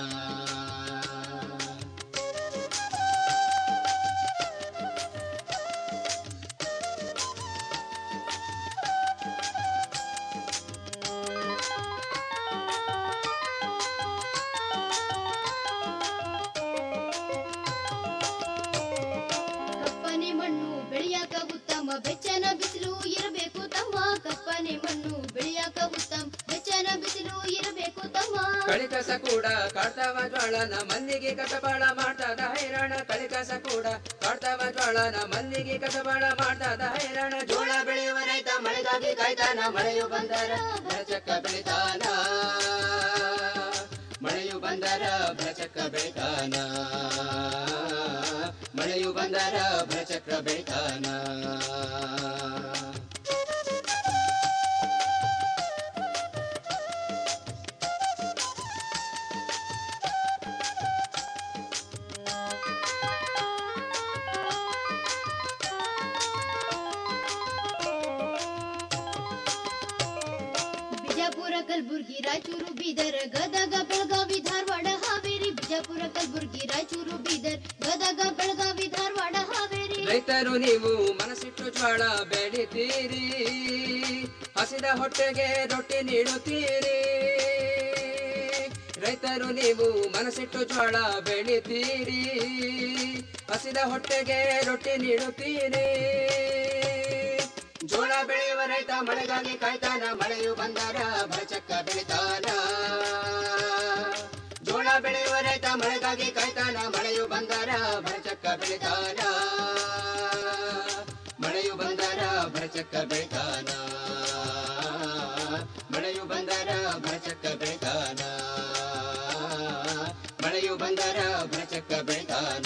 ಕಪ್ಪನೆ ಮಣ್ಣು ಬೆಳೆಯಾಕ ಉತ್ತಮ ಬೆಚ್ಚನ ಬಿಸಿಲು ಇರಬೇಕು ತಮ್ಮ ಕಪ್ಪನೆ ಮಣ್ಣು ಬೆಳೆಯಾಕ ಉತ್ತಮ ಬೆಚ್ಚನ ಬಿಸಿಲು ಇರಬೇಕು ತಮ್ಮ ಕಳಿಕಸ ಕೂಡ ಕಾಡ್ತಾವ ಜ್ವಾಳನ ಮಲ್ಲಿಗೆ ಕಸಬಾಳ ಮಾಡ್ತದ ಹೈರಾಣ ಕಳಿಕಸ ಕೂಡ ಕಾಡ್ತಾವ ಜ್ವಾಳನ ಮಲ್ಲಿಗೆ ಕಸಬಾಳ ಮಾಡ್ತದ ಹೈರಾಣ ಜೋಳ ಬೆಳೆಯುವ ರೈತ ಮಳೆಗಾಗಿ ಕಾಯ್ತಾನ ಮಳೆಯು ಬಂದರ ಭರಚಕ್ಕ ಬೆಳಿತಾನ ಮಳೆಯು ಬಂದರ ಭರಚಕ್ಕ ಬೆಳಿತಾನ ಮಳೆಯು ಬಂದರ ಭರಚಕ್ರ ಬೆಳಿತಾನ ಬಿಜಾಪುರ ಕಲಬುರ್ಗಿ ರಾಯಚೂರು ಬೀದರ್ ಗದಗ ಬೆಳಗಾವಿ ಧಾರವಾಡ ಹಾವೇರಿ ಬಿಜಾಪುರ ಕಲಬುರ್ಗಿ ರಾಯಚೂರು ಬೀದರ್ ಗದಗ ಬೆಳಗಾವಿ ಧಾರವಾಡ ಹಾವೇರಿ ರೈತರು ನೀವು ಮನಸ್ಸಿಟ್ಟು ಜ್ವಾಳ ಬೆಳಿತೀರಿ ಹಸಿದ ಹೊಟ್ಟೆಗೆ ರೊಟ್ಟಿ ನೀಡುತ್ತೀರಿ ರೈತರು ನೀವು ಮನಸ್ಸಿಟ್ಟು ಜ್ವಾಳ ಬೆಳಿತೀರಿ ಹಸಿದ ಹೊಟ್ಟೆಗೆ ರೊಟ್ಟಿ ನೀಡುತ್ತೀರಿ ಜೋಳ ಬೆಳೆಯುವ ರೈತ ಮಳೆಗಾಗಿ ಕಾಯ್ತಾನ ಮಳೆಯು ಬಂದರ ಭರಚಕ್ಕ ಬೆಳಿತಾನ ಜೋಳ ಬೆಳೆಯುವ ರೈತ ಮಳೆಗಾಗಿ ಕಾಯ್ತಾನ ಮಳೆಯು ಬಂದರ ಭರಚಕ್ಕ ಬೆಳಿತಾನ ಮಳೆಯು ಬಂದರ ಭರಚಕ್ಕ ಬೆಳಿತಾನ ಮಳೆಯು ಬಂದರ ಭರಚಕ್ಕ ಬೆಳಿತಾನ ಮಳೆಯು ಬಂದರ ಭರಚಕ್ಕ ಬೆಳಿತಾನ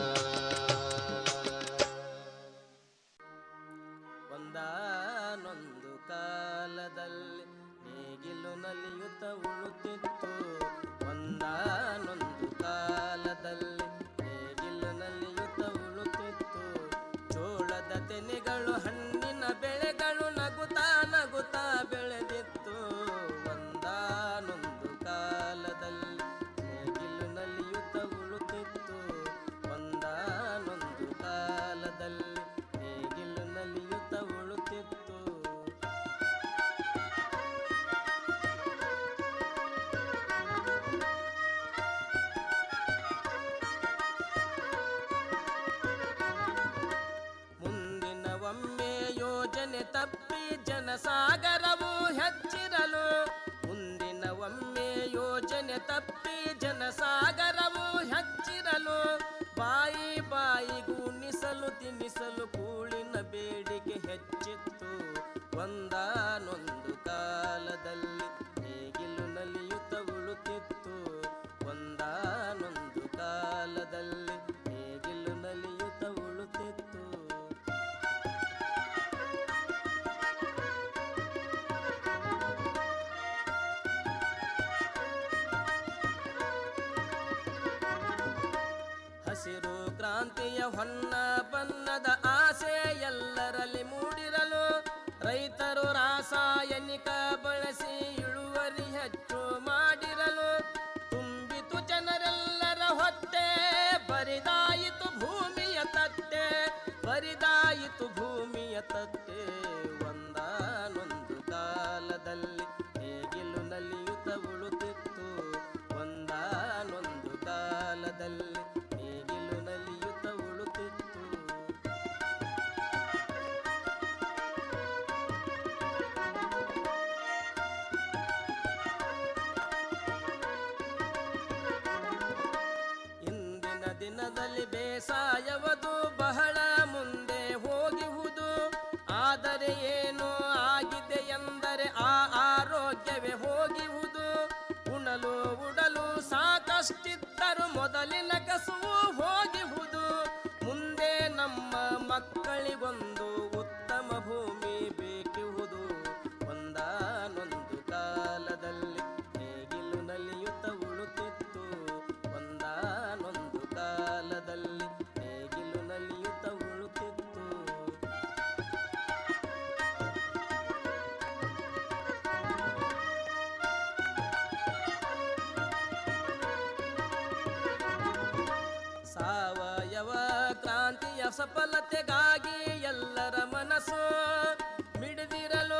ಒಂದಾನೊಂದು ಕಾಲದಲ್ಲಿ ನೇಗಿಲು ನಲಿಯುತ್ತ ಉಳುತ್ತಿತ್ತು ಒಂದಾನೊಂದು ಕಾಲದಲ್ಲಿ ನೇಗಿಲು ನಲಿಯುತ್ತ ಉಳುತ್ತಿತ್ತು ಚೋಳದ ತೆನೆಗಳು ಹಣ್ಣಿನ ಬೆಳೆಗಳು ನಗುತ್ತಾ ನಗುತ್ತಾ ಬೆಳೆದಿತ್ತು ಒಂದಾನೊಂದು ಕಾಲದಲ್ಲಿ ನೇಗಿಲು ನಲಿಯುತ್ತ ಉಳುತ್ತಿತ್ತು ಒಂದಾನೊಂದು ಕಾಲದಲ್ಲಿ ನೇಗಿಲು ನಲಿಯುತ್ತ ಉಳುತ್ತಿತ್ತು ಮುಂದಿನ ಒಮ್ಮೆ ಯೋಜನೆ ತಪ್ಪಿ ಜನಸಾಗರವು ಹೆಚ್ಚಿರಲು ಮುಂದಿನ ಒಮ್ಮೆ ಯೋಜನೆ ತಪ್ಪಿ ಜನಸಾಗರವು ಹೆಚ್ಚಿರಲು ಬಾಯಿ ಬಾಯಿಗೂ ನಿಸಲು ತಿನ್ನಿಸಲು ಕೂಳಿನ ಬೇಡಿಕೆ ಹೆಚ್ಚಿತ್ತು ಒಂದಾನೊಂದು ಕಾಲದಲ್ಲಿ ನೇಗಿಲು ನಲಿಯುತ್ತ ಉಳುತ್ತಿತ್ತು ಒಂದಾನೊಂದು ಕಾಲದಲ್ಲಿ ನೇಗಿಲು ನಲಿಯುತ್ತ ಉಳುತ್ತಿತ್ತು ಹಸಿರು ಕ್ರಾಂತಿಯ ಹೊನ್ನ ಬಣ್ಣದ ಆಸೆ ಎಲ್ಲರಲ್ಲಿ ಮೂಡಿರಲು ರೈತರು ರಾಸಾಯನಿಕ ಬಳಸಿ ಇಳುವರಿ ಹೆಚ್ಚು ಮಾಡಿರಲು ತುಂಬಿತು ಜನರೆಲ್ಲರ ಹೊಟ್ಟೆ ಬರಿದಾಯಿತು ಭೂಮಿಯ ತಟ್ಟೆ ಬರಿದಾಯಿತು ಭೂಮಿಯ ತಟ್ಟೆ ಒಂದಾನೊಂದು ಕಾಲದಲ್ಲಿ ನೇಗಿಲು ನಲಿಯುತ್ತ ಉಳುತ್ತಿತ್ತು ಒಂದಾನೊಂದು ಕಾಲದಲ್ಲಿ ನೇಗಿಲು ನಲಿಯುತ್ತ ಉಳುತ್ತಿತ್ತು ಸಫಲತೆಗಾಗಿ ಎಲ್ಲರ ಮನಸ್ಸು ಮಿಡಿದಿರಲು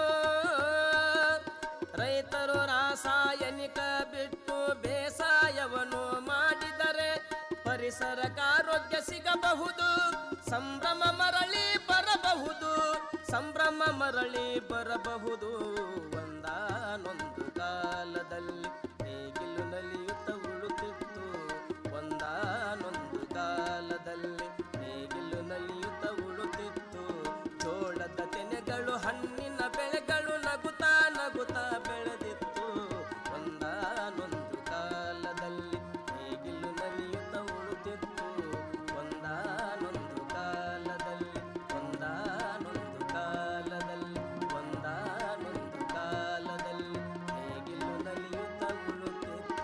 ರೈತರು ರಾಸಾಯನಿಕ ಬಿಟ್ಟು ಬೇಸಾಯವನ್ನು ಮಾಡಿದರೆ ಪರಿಸರಕ್ಕೆ ಆರೋಗ್ಯ ಸಿಗಬಹುದು ಸಂಭ್ರಮ ಮರಳಿ ಬರಬಹುದು ಸಂಭ್ರಮ ಮರಳಿ ಬರಬಹುದು ಒಂದಾನೊಂದು ಕಾಲದಲ್ಲಿ ನೇಗಿಲು ನಲಿಯುತ್ತ ಉಳುತ್ತಿತ್ತು ಒಂದಾನೊಂದು ಕಾಲದಲ್ಲಿ ನೇಗಿಲು ನಲಿಯುತ್ತ ಉಳುತ್ತಿತ್ತು ಜೋಳದ ತೆನೆಗಳು ಹಣ್ಣಿನ ಬೆಳೆಗಳು ನಗುತ್ತಾ ನಗುತ್ತಾ ಬೆಳೆದಿತ್ತು ಒಂದಾನೊಂದು ಕಾಲದಲ್ಲಿ ನೇಗಿಲು ನಲಿಯುತ್ತ ಉಳುತ್ತಿತ್ತು ಒಂದಾನೊಂದು ಕಾಲದಲ್ಲಿ ಒಂದಾನೊಂದು ಕಾಲದಲ್ಲಿ ಒಂದಾನೊಂದು ಕಾಲದಲ್ಲಿ ನೇಗಿಲು ನಲಿಯುತ್ತ ಉಳುತ್ತಿತ್ತು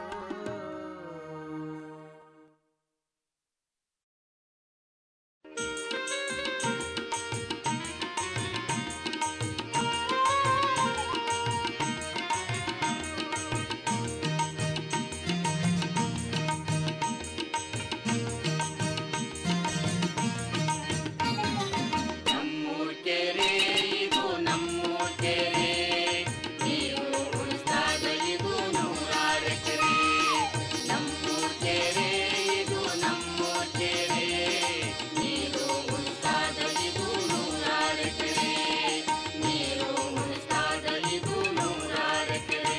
ನಮ್ಮೂರ್ ಕೆರೆ ಇದು ನಮ್ಮೂರ್ ಕೆರೆ ನೀರು ಉಳಿಸ್ದಾಗ ಇದು ನೂರಾರು ಎಕರೆ ನಮ್ಮೂರ್ ಕೆರೆ ಇದು ನಮ್ಮೂರ್ ಕೆರೆ ನೀರು ಉಳಿಸ್ದಾಗ ಇದು ನೂರಾರು ಎಕರೆ ನೀರು ಉಳಿಸ್ದಾಗ ಇದು ನೂರಾರು ಎಕರೆ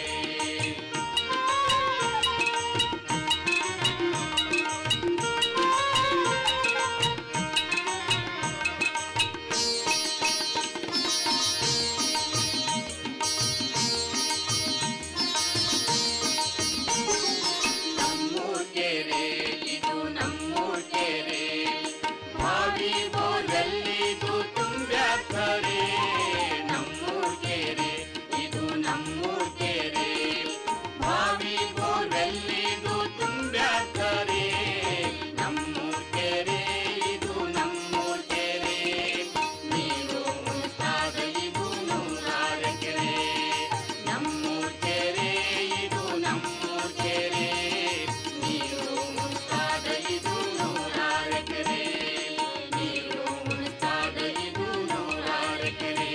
ನಮ್ಮೂರ್ ಕೆರೆ ಇದು ನಮ್ಮೂರ್ ಕೆರೆ ಬಾವಿ ಬೋರ್ವೆಲ್ಲಿದು ತುಂಬ್ಯಾಕರೆ ನಮ್ಮೂರ್ ಕೆರೆ ಇದು ನಮ್ಮೂರ್ ಕೆರೆ ಬಾವಿ ಬೋರ್ವೆಲ್ಲಿದು ತುಂಬ್ಯಾಕರೆ ನಮ್ಮೂರ್ ಕೆರೆ ಇದು ನಮ್ಮೂರ್ ಕೆರೆ ನೀರು ಉಳಿಸ್ದಾಗ ಇದು ನೂರಾರು ಎಕರೆ ನಮ್ಮೂರ್ ಕೆರೆ ಇದು ನಮ್ಮೂರ್ ಕೆರೆ ನೀರು ಉಳಿಸ್ದಾಗ ಇದು ನೂರಾರು ಎಕರೆ ನೀರು ಉಳಿಸ್ದಾಗ ಇದು ನೂರಾರು ಎಕರೆ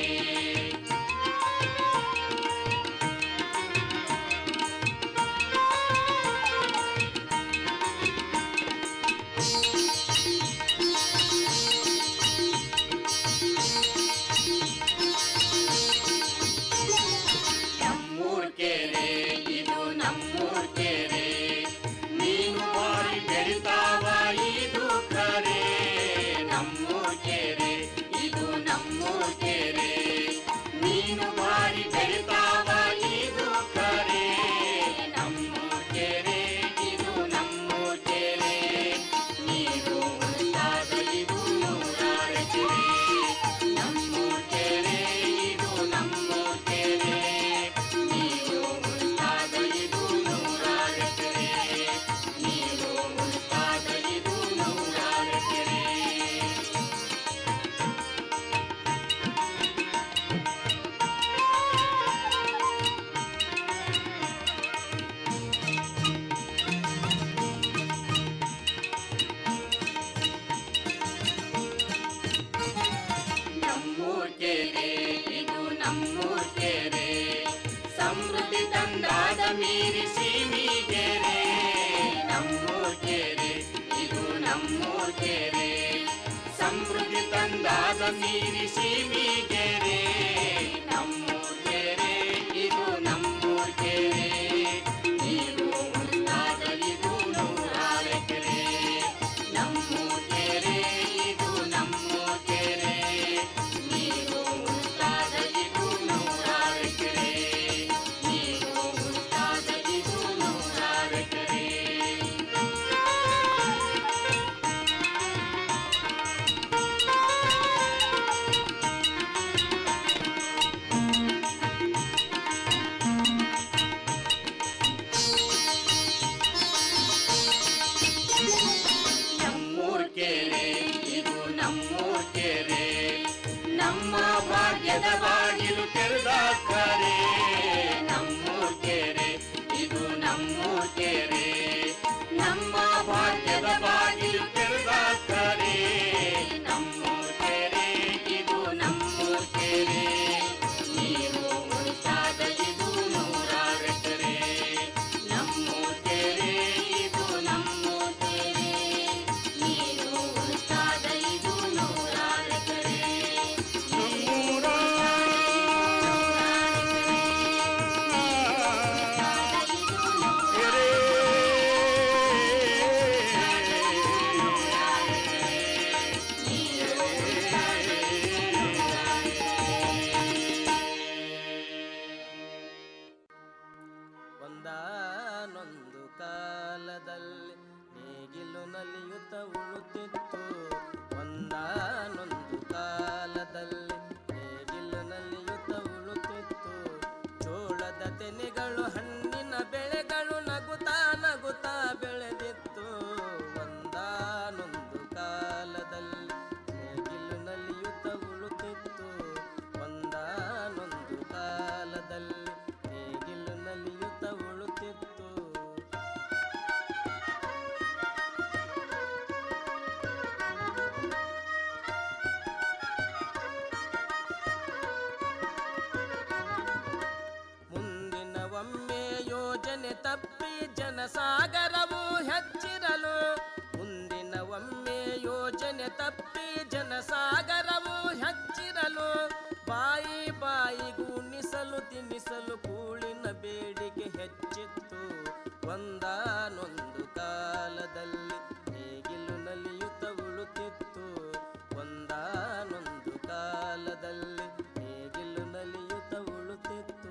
ನಮ್ಮೂರ್ ಕೆರೆ ಇದು ನಮ್ಮೂರ್ ಕೆರೆ ಮೀನು ಬಾರಿ ಬೆಳಿತಾವ ಇದು ಕರೆ ನಮ್ಮೂರ್ ಕೆರೆ ಇದು ನಮ್ಮೂರ್ ಕೆರೆ ಮೀನು ಬಾರಿ ಬೆಳಿತಾವ ಇದು ಕರೆ ನಮ್ಮೂರ್ ಕೆರೆ ಇದು ನಮ್ಮೂರ್ ಕೆರೆ ನೀರು ಉಳಿದಾಗ ಇದು ನೂರಾರು ಎಕರೆ ನಮ್ಮೂರ್ ಕೆರೆ ಇದು ನಮ್ಮೂರ್ ಕೆರೆ ನೀರು ಉಳಿದಾಗ ಇದು ನೂರಾರು ಎಕರೆ ನೀರು ಉಳಿದಾಗ ಇದು ನೂರಾರು ಎಕರೆ ನಮ್ಮೂರ್ ಕೆರೆ ಇದು ನಮ್ಮೂರ್ ಕೆರೆ ಸಮೃದ್ಧಿ ತಂದಾದ ಮೀರಿ ಸೀಮಿಗೆರೆ ನಮ್ಮೂರ್ ಕೆರೆ ಇದು ನಮ್ಮೂರ್ ಕೆರೆ ಸಮೃದ್ಧಿ ತಂದಾದ ಮೀರಿ ಸೀಮಿಗೆರೆ ನಮ್ಮೂರ್ ಕೆರೆ ಇದು ನಮ್ಮೂರ್ ಕೆರೆ ನೀರು ಉಳಿದಾಗ ಇದು ನೂರಾರು ಎಕರೆ ನಮ್ಮೂರ್ ಕೆರೆ ಇದು ನಮ್ಮೂರ್ ಕೆರೆ ನೀರು ಉಳಿದಾಗ ಇದು ನೂರಾರು ಎಕರೆ ನೀರು ಉಳಿದಾಗ ಇದು ನೂರಾರು ಎಕರೆ ತೆನೆಗಳು ಹಣ್ಣಿನ ಬೆಳೆಗಳು ನಗುತ್ತಾ ನಗುತ್ತಾ ಬೆಳೆದಿತ್ತು ಒಂದಾನೊಂದು ಕಾಲದಲ್ಲಿ ನೇಗಿಲು ನಲಿಯುತ್ತ ಉಳುತ್ತಿತ್ತು ಒಂದಾನೊಂದು ಕಾಲದಲ್ಲಿ ನೇಗಿಲು ನಲಿಯುತ್ತ ಉಳುತ್ತಿತ್ತು ಮುಂದಿನ ಒಮ್ಮೆ ಯೋಜನೆ ತಪ್ಪಿ ಜನಸಾಗರವು ಹೆಚ್ಚಿರಲು ಮುಂದಿನ ಒಮ್ಮೆ ಯೋಜನೆ ತಪ್ಪಿ ಜನಸಾಗರವು ಹೆಚ್ಚಿರಲು ಬಾಯಿ ಬಾಯಿಗೂ ನಿಸಲು ತಿನ್ನಿಸಲು ಕೂಳಿನ ಬೇಡಿಕೆ ಹೆಚ್ಚಿತ್ತು ಒಂದಾನೊಂದು ಕಾಲದಲ್ಲಿ ನೇಗಿಲು ನಲಿಯುತ್ತ ಉಳುತ್ತಿತ್ತು ಒಂದಾನೊಂದು ಕಾಲದಲ್ಲಿ ನೇಗಿಲು ನಲಿಯುತ್ತ ಉಳುತ್ತಿತ್ತು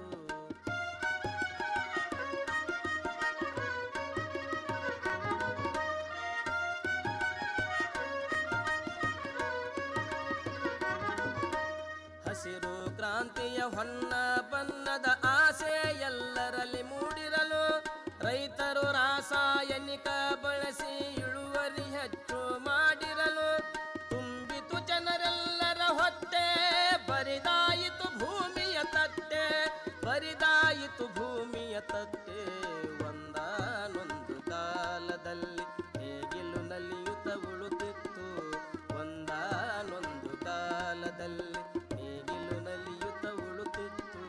ಹಸಿರು ಕ್ರಾಂತಿಯ ಹೊನ್ನ ಬಣ್ಣದ ಆಸೆ ಎಲ್ಲರಲ್ಲಿ ಮೂಡಿರಲು ರೈತರು ರಾಸಾಯನಿಕ ಬಳಸಿ ಇಳುವರಿ ಹೆಚ್ಚು ಮಾಡಿರಲು ತುಂಬಿತು ಜನರೆಲ್ಲರ ಹೊಟ್ಟೆ ಬರಿದಾಯಿತು ಭೂಮಿಯ ತಟ್ಟೆ ಬರಿದಾಯಿತು ಭೂಮಿಯ ತಟ್ಟೆ ಒಂದಾನೊಂದು ಕಾಲದಲ್ಲಿ ನೇಗಿಲು ನಲಿಯುತ್ತ ಉಳುತ್ತಿತ್ತು ಒಂದಾನೊಂದು ಕಾಲದಲ್ಲಿ ನೇಗಿಲು ನಲಿಯುತ್ತ ಉಳುತ್ತಿತ್ತು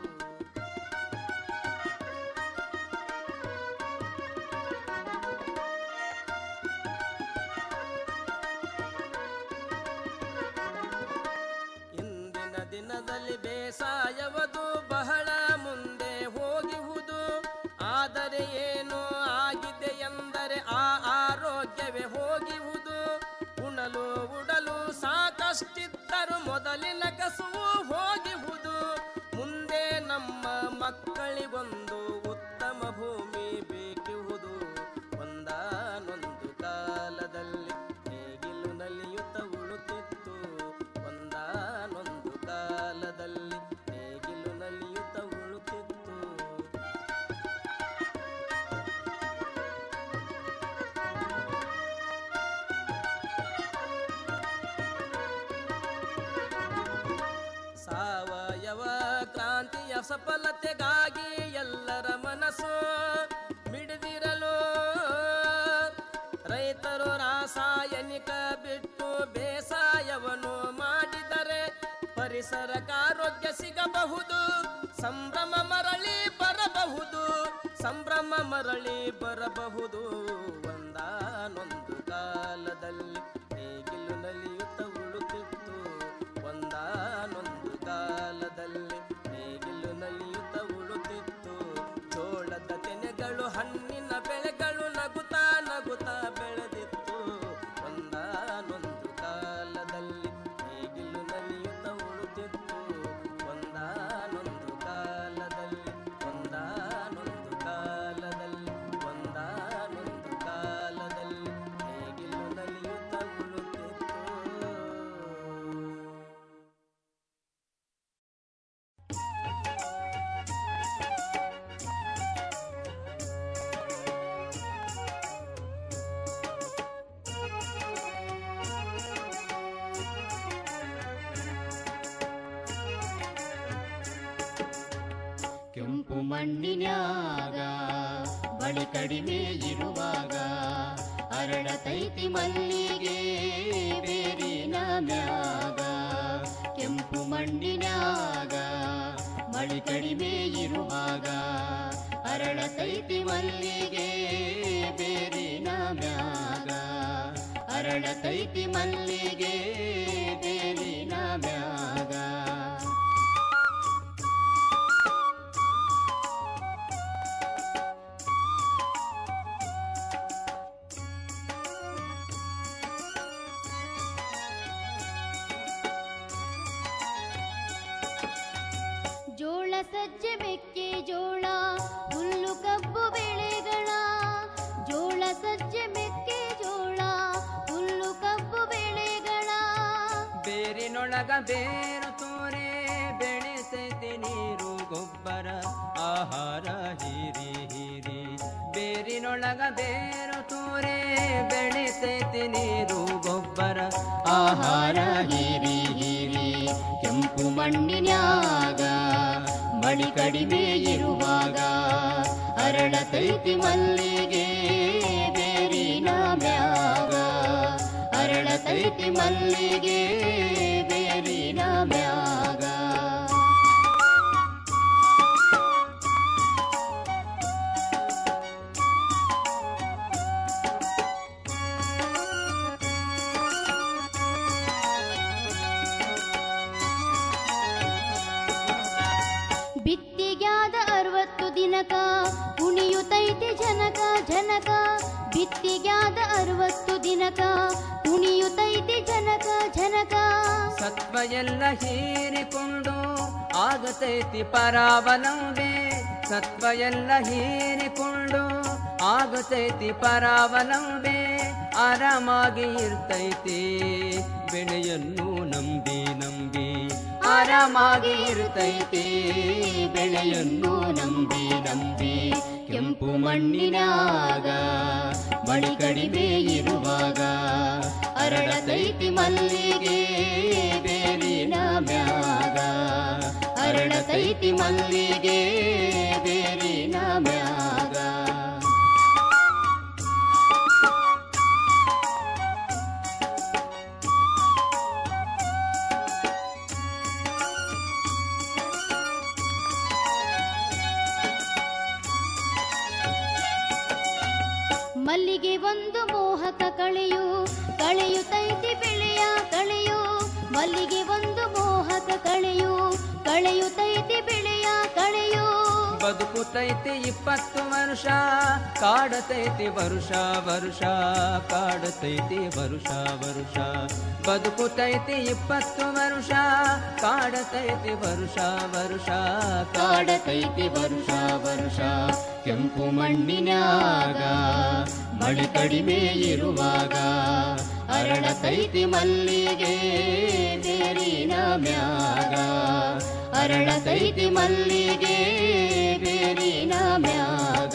ಇಂದಿನ ದಿನದಲ್ಲಿ ಬೇಸಾಯವದು ಬಹಳ ಮುಂದೆ ಹೋಗಿಹುದು ಆದರೆ ಏನು ಆಗಿದೆ ಎಂದರೆ ಆ ಆರೋಗ್ಯವೇ ಹೋಗಿಹುದು ಉಣಲು ಉಡಲು ಸಾಕಷ್ಟಿದ್ದರು ಮೊದಲಿನ ಕಸುವು ಹೋಗಿಹುದು ಮುಂದೆ ನಮ್ಮ ಮಕ್ಕಳಿಗೊಂದು ಉತ್ತಮ ಭೂಮಿ ಬೇಕಿಹುದು ಒಂದಾನೊಂದು ಕಾಲದಲ್ಲಿ ನೇಗಿಲು ನಲಿಯುತ್ತ ಉಳುತ್ತಿತ್ತು ಒಂದಾನೊಂದು ಕಾಲದಲ್ಲಿ ನೇಗಿಲು ನಲಿಯುತ್ತ ಉಳುತ್ತಿತ್ತು ಸಾವಯವ ಕ್ರಾಂತಿಯ ಸಫಲತೆಗಾಗಿ ಎಲ್ಲರ ಮನಸ್ಸು ಮಿಡಿದಿರಲು ರೈತರು ರಾಸಾಯನಿಕ ಬಿಟ್ಟು ಬೇಸಾಯವನ್ನು ಮಾಡಿದರೆ ಪರಿಸರಕ್ಕಾರೋಗ್ಯ ಸಿಗಬಹುದು ಸಂಭ್ರಮ ಮರಳಿ ಬರಬಹುದು ಸಂಭ್ರಮ ಮರಳಿ ಬರಬಹುದು ಒಂದಾನೊಂದು ಕಾಲದಲ್ಲಿ ನೇಗಿಲು ನಲಿಯುತ್ತ ಉಳುತ್ತಿತ್ತು ಒಂದಾನೊಂದು ಕಾಲದಲ್ಲಿ ನೇಗಿಲು ನಲಿಯುತ್ತ ಉಳುತ್ತಿತ್ತು ಜೋಳದ ತೆನೆಗಳು ಹಣ್ಣಿನ ಬೆಳೆಗಳು ನಗುತ್ತಾ ನಗುತ್ತಾ ಬೆಳೆದಿತ್ತು ಒಂದಾನೊಂದು ಕಾಲದಲ್ಲಿ ನೇಗಿಲು ನಲಿಯುತ್ತ ಉಳುತ್ತಿತ್ತು ಒಂದಾನೊಂದು ಕಾಲದಲ್ಲಿ ಒಂದಾನೊಂದು ಕಾಲದಲ್ಲಿ ಒಂದಾನೊಂದು ಕಾಲದಲ್ಲಿ ನೇಗಿಲು ನಲಿಯುತ್ತ ಉಳುತ್ತಿತ್ತು ಕೆಂಪು ಮಣ್ಣಿನ್ಯಾಗ ಬಳಿ ಕಡಿಮೆ ಇರುವಾಗ ಅರಳತೈತಿ ಮಲ್ಲಿಗೆ ಬೇರಿನ ಮ್ಯಾಗ ಕೆಂಪು ಮಣ್ಣಿನ್ಯಾಗ ಮಳಿ ಕಡಿಮೆ ಇರುವಾಗ ಅರಳತೈತಿ ಮಲ್ಲಿಗೆ ಬೇರಿನ ಮ್ಯಾಗ ಅರಳತೈತಿ ಮಲ್ಲಿಗೆ ಬೇರಿನ ಮ್ಯಾಗ ಜೋಳ ಸಜ್ಜೆ ಮೆಕ್ಕೆ ಜೋಳ ಹುಲ್ಲು ಕಬ್ಬು ಬೆಳೆಗಳ ಜೋಳ ಸಜ್ಜೆ ಮೆಕ್ಕೆ ಜೋಳ ಹುಲ್ಲು ಕಬ್ಬು ಬೆಳೆಗಳ ಬೇರಿನೊಳಗ ಬೇರು ತೋರೆ ಬೆಳೆಸೈತಿ ನೀರು ಗೊಬ್ಬರ ಆಹಾರ ಮ್ಯಾಗ ಬೇರು ತೂರಿ ಬೆಳಿತೈತಿ ನೀರು ಗೊಬ್ಬರ ಆಹಾರ ಹೀರಿ ಹೀರಿ ಕೆಂಪು ಮಣ್ಣಿನ್ಯಾಗ ಮಳಿ ಕಡಿಮೆ ಇರುವಾಗ ಅರಳತೈತಿ ಮಲ್ಲಿಗೆ ಬೇರಿನ ಮ್ಯಾಗ ಅರಳತೈತಿ ಮಲ್ಲಿಗೆ ಬೇರಿನ ಮ್ಯಾಗ ಬಿತ್ತಿಗ್ಯಾದ ಅರವತ್ತು ದಿನಕ ಕುಣಿಯುತ್ತೈತಿ ಜನಕ ಜನಕ ಬಿತ್ತಿಗ್ಯಾದ ಅರವತ್ತು ದಿನಕ ಕುಣಿಯುತ್ತೈತಿ ಜನಕ ಜನಕ ಸತ್ವ ಎಲ್ಲ ಹೀರಿಕೊಂಡು ಆಗತೈತಿ ಪರಾವಲಂಬೆ ಸತ್ವ ಎಲ್ಲ ಹೀರಿಕೊಂಡು ಆಗತೈತಿ ಪರಾವಲಂಬೆ ಆರಾಮಾಗಿ ಇರ್ತೈತಿ ಬೆಳೆಯನ್ನು ನಂಬಿ ನಂಬಿ ಆರಾಮಾಗಿ ಇರ್ತೈತಿ ಬೆಳೆಯನ್ನು ನಂಬಿ ನಂಬಿ ಕೆಂಪು ಮಣ್ಣಿನಾಗ ಮಳಿ ಕಡಿಮೆ ಇರುವಾಗ ಅರಳತೈತಿ ಮಲ್ಲಿಗೆ ಬೇರಿನ ಮ್ಯಾಗ ಅರಳತೈತಿ ಮಲ್ಲಿಗೆ ಬೇರಿನ ಮ್ಯಾಗ ಮಲ್ಲಿಗೆ ಒಂದು ಮೋಹಕ ಕಳೆಯು ಕಳೆಯುತ್ತೈತಿ ಬೆಳೆಯ ಕಳೆಯು ಮಲ್ಲಿಗೆ ಒಂದು ಮೋಹಕ ಕಳೆಯು ಕಳೆಯುತ್ತೈತಿ ಬೆಳೆಯ ಕಳೆಯು ಬದುಕುತೈತಿ ಇಪ್ಪತ್ತು ವರ್ಷ ಕಾಡತೈತಿ ವರುಷ ವರುಷ ಕಾಡತೈತಿ ವರುಷ ವರುಷ ಬದುಕುತೈತಿ ಇಪ್ಪತ್ತು ವರ್ಷ ಕಾಡತೈತಿ ವರುಷ ವರುಷ ಕಾಡತೈತಿ ವರುಷ ವರುಷ ಕೆಂಪು ಮಣ್ಣಿನ್ಯಾಗ ಮಳಿ ಕಡಿಮೆ ಇರುವಾಗ ಅರಳತೈತಿ ಮಲ್ಲಿಗೆ ಬೇರಿನ ಮ್ಯಾಗ ಅರಳತೈತಿ ಮಲ್ಲಿಗೆ ಬೇರಿನ ಮ್ಯಾಗ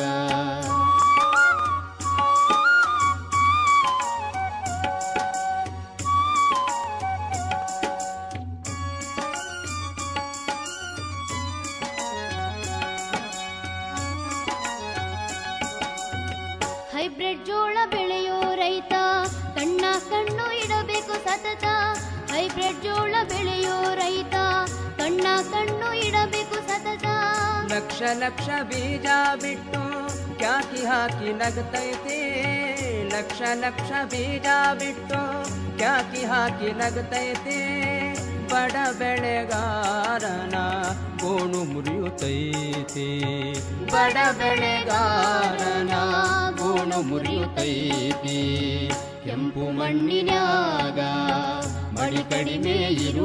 ಹೈಬ್ರಿಡ್ ಜೋಳ ಬೆಳೆಯೋ ರೈತ ಕಣ್ಣ ಕಣ್ಣು ಇಡಬೇಕು ಸತತ ಹೈಬ್ರಿಡ್ ಜೋಳ ಬೆಳೆಯೋ ರೈತ ಕಣ್ಣ ಕಣ್ಣು ಇಡಬೇಕು ಸತತ ಲಕ್ಷ ಲಕ್ಷ ಬೀಜ ಬಿಟ್ಟು ಕ್ಯಾಕಿ ಹಾಕಿ ನಗತೈತಿ ಲಕ್ಷ ಲಕ್ಷ ಬೀಜ ಬಿಟ್ಟು ಕ್ಯಾಕಿ ಹಾಕಿ ನಗತೈತಿ ಬಡ ಬೆಳೆಗಾರನ ಗೋಣು ಮುರಿಯುತ್ತೈತಿ ಬಡ ಬೆಳೆಗಾರನ ಗೋಣು ಮುರಿಯುತ್ತೈತಿ ಕೆಂಪು ಮಣ್ಣಿನ್ಯಾಗ ಮಳಿ ಕಡಿಮೆ ಇರು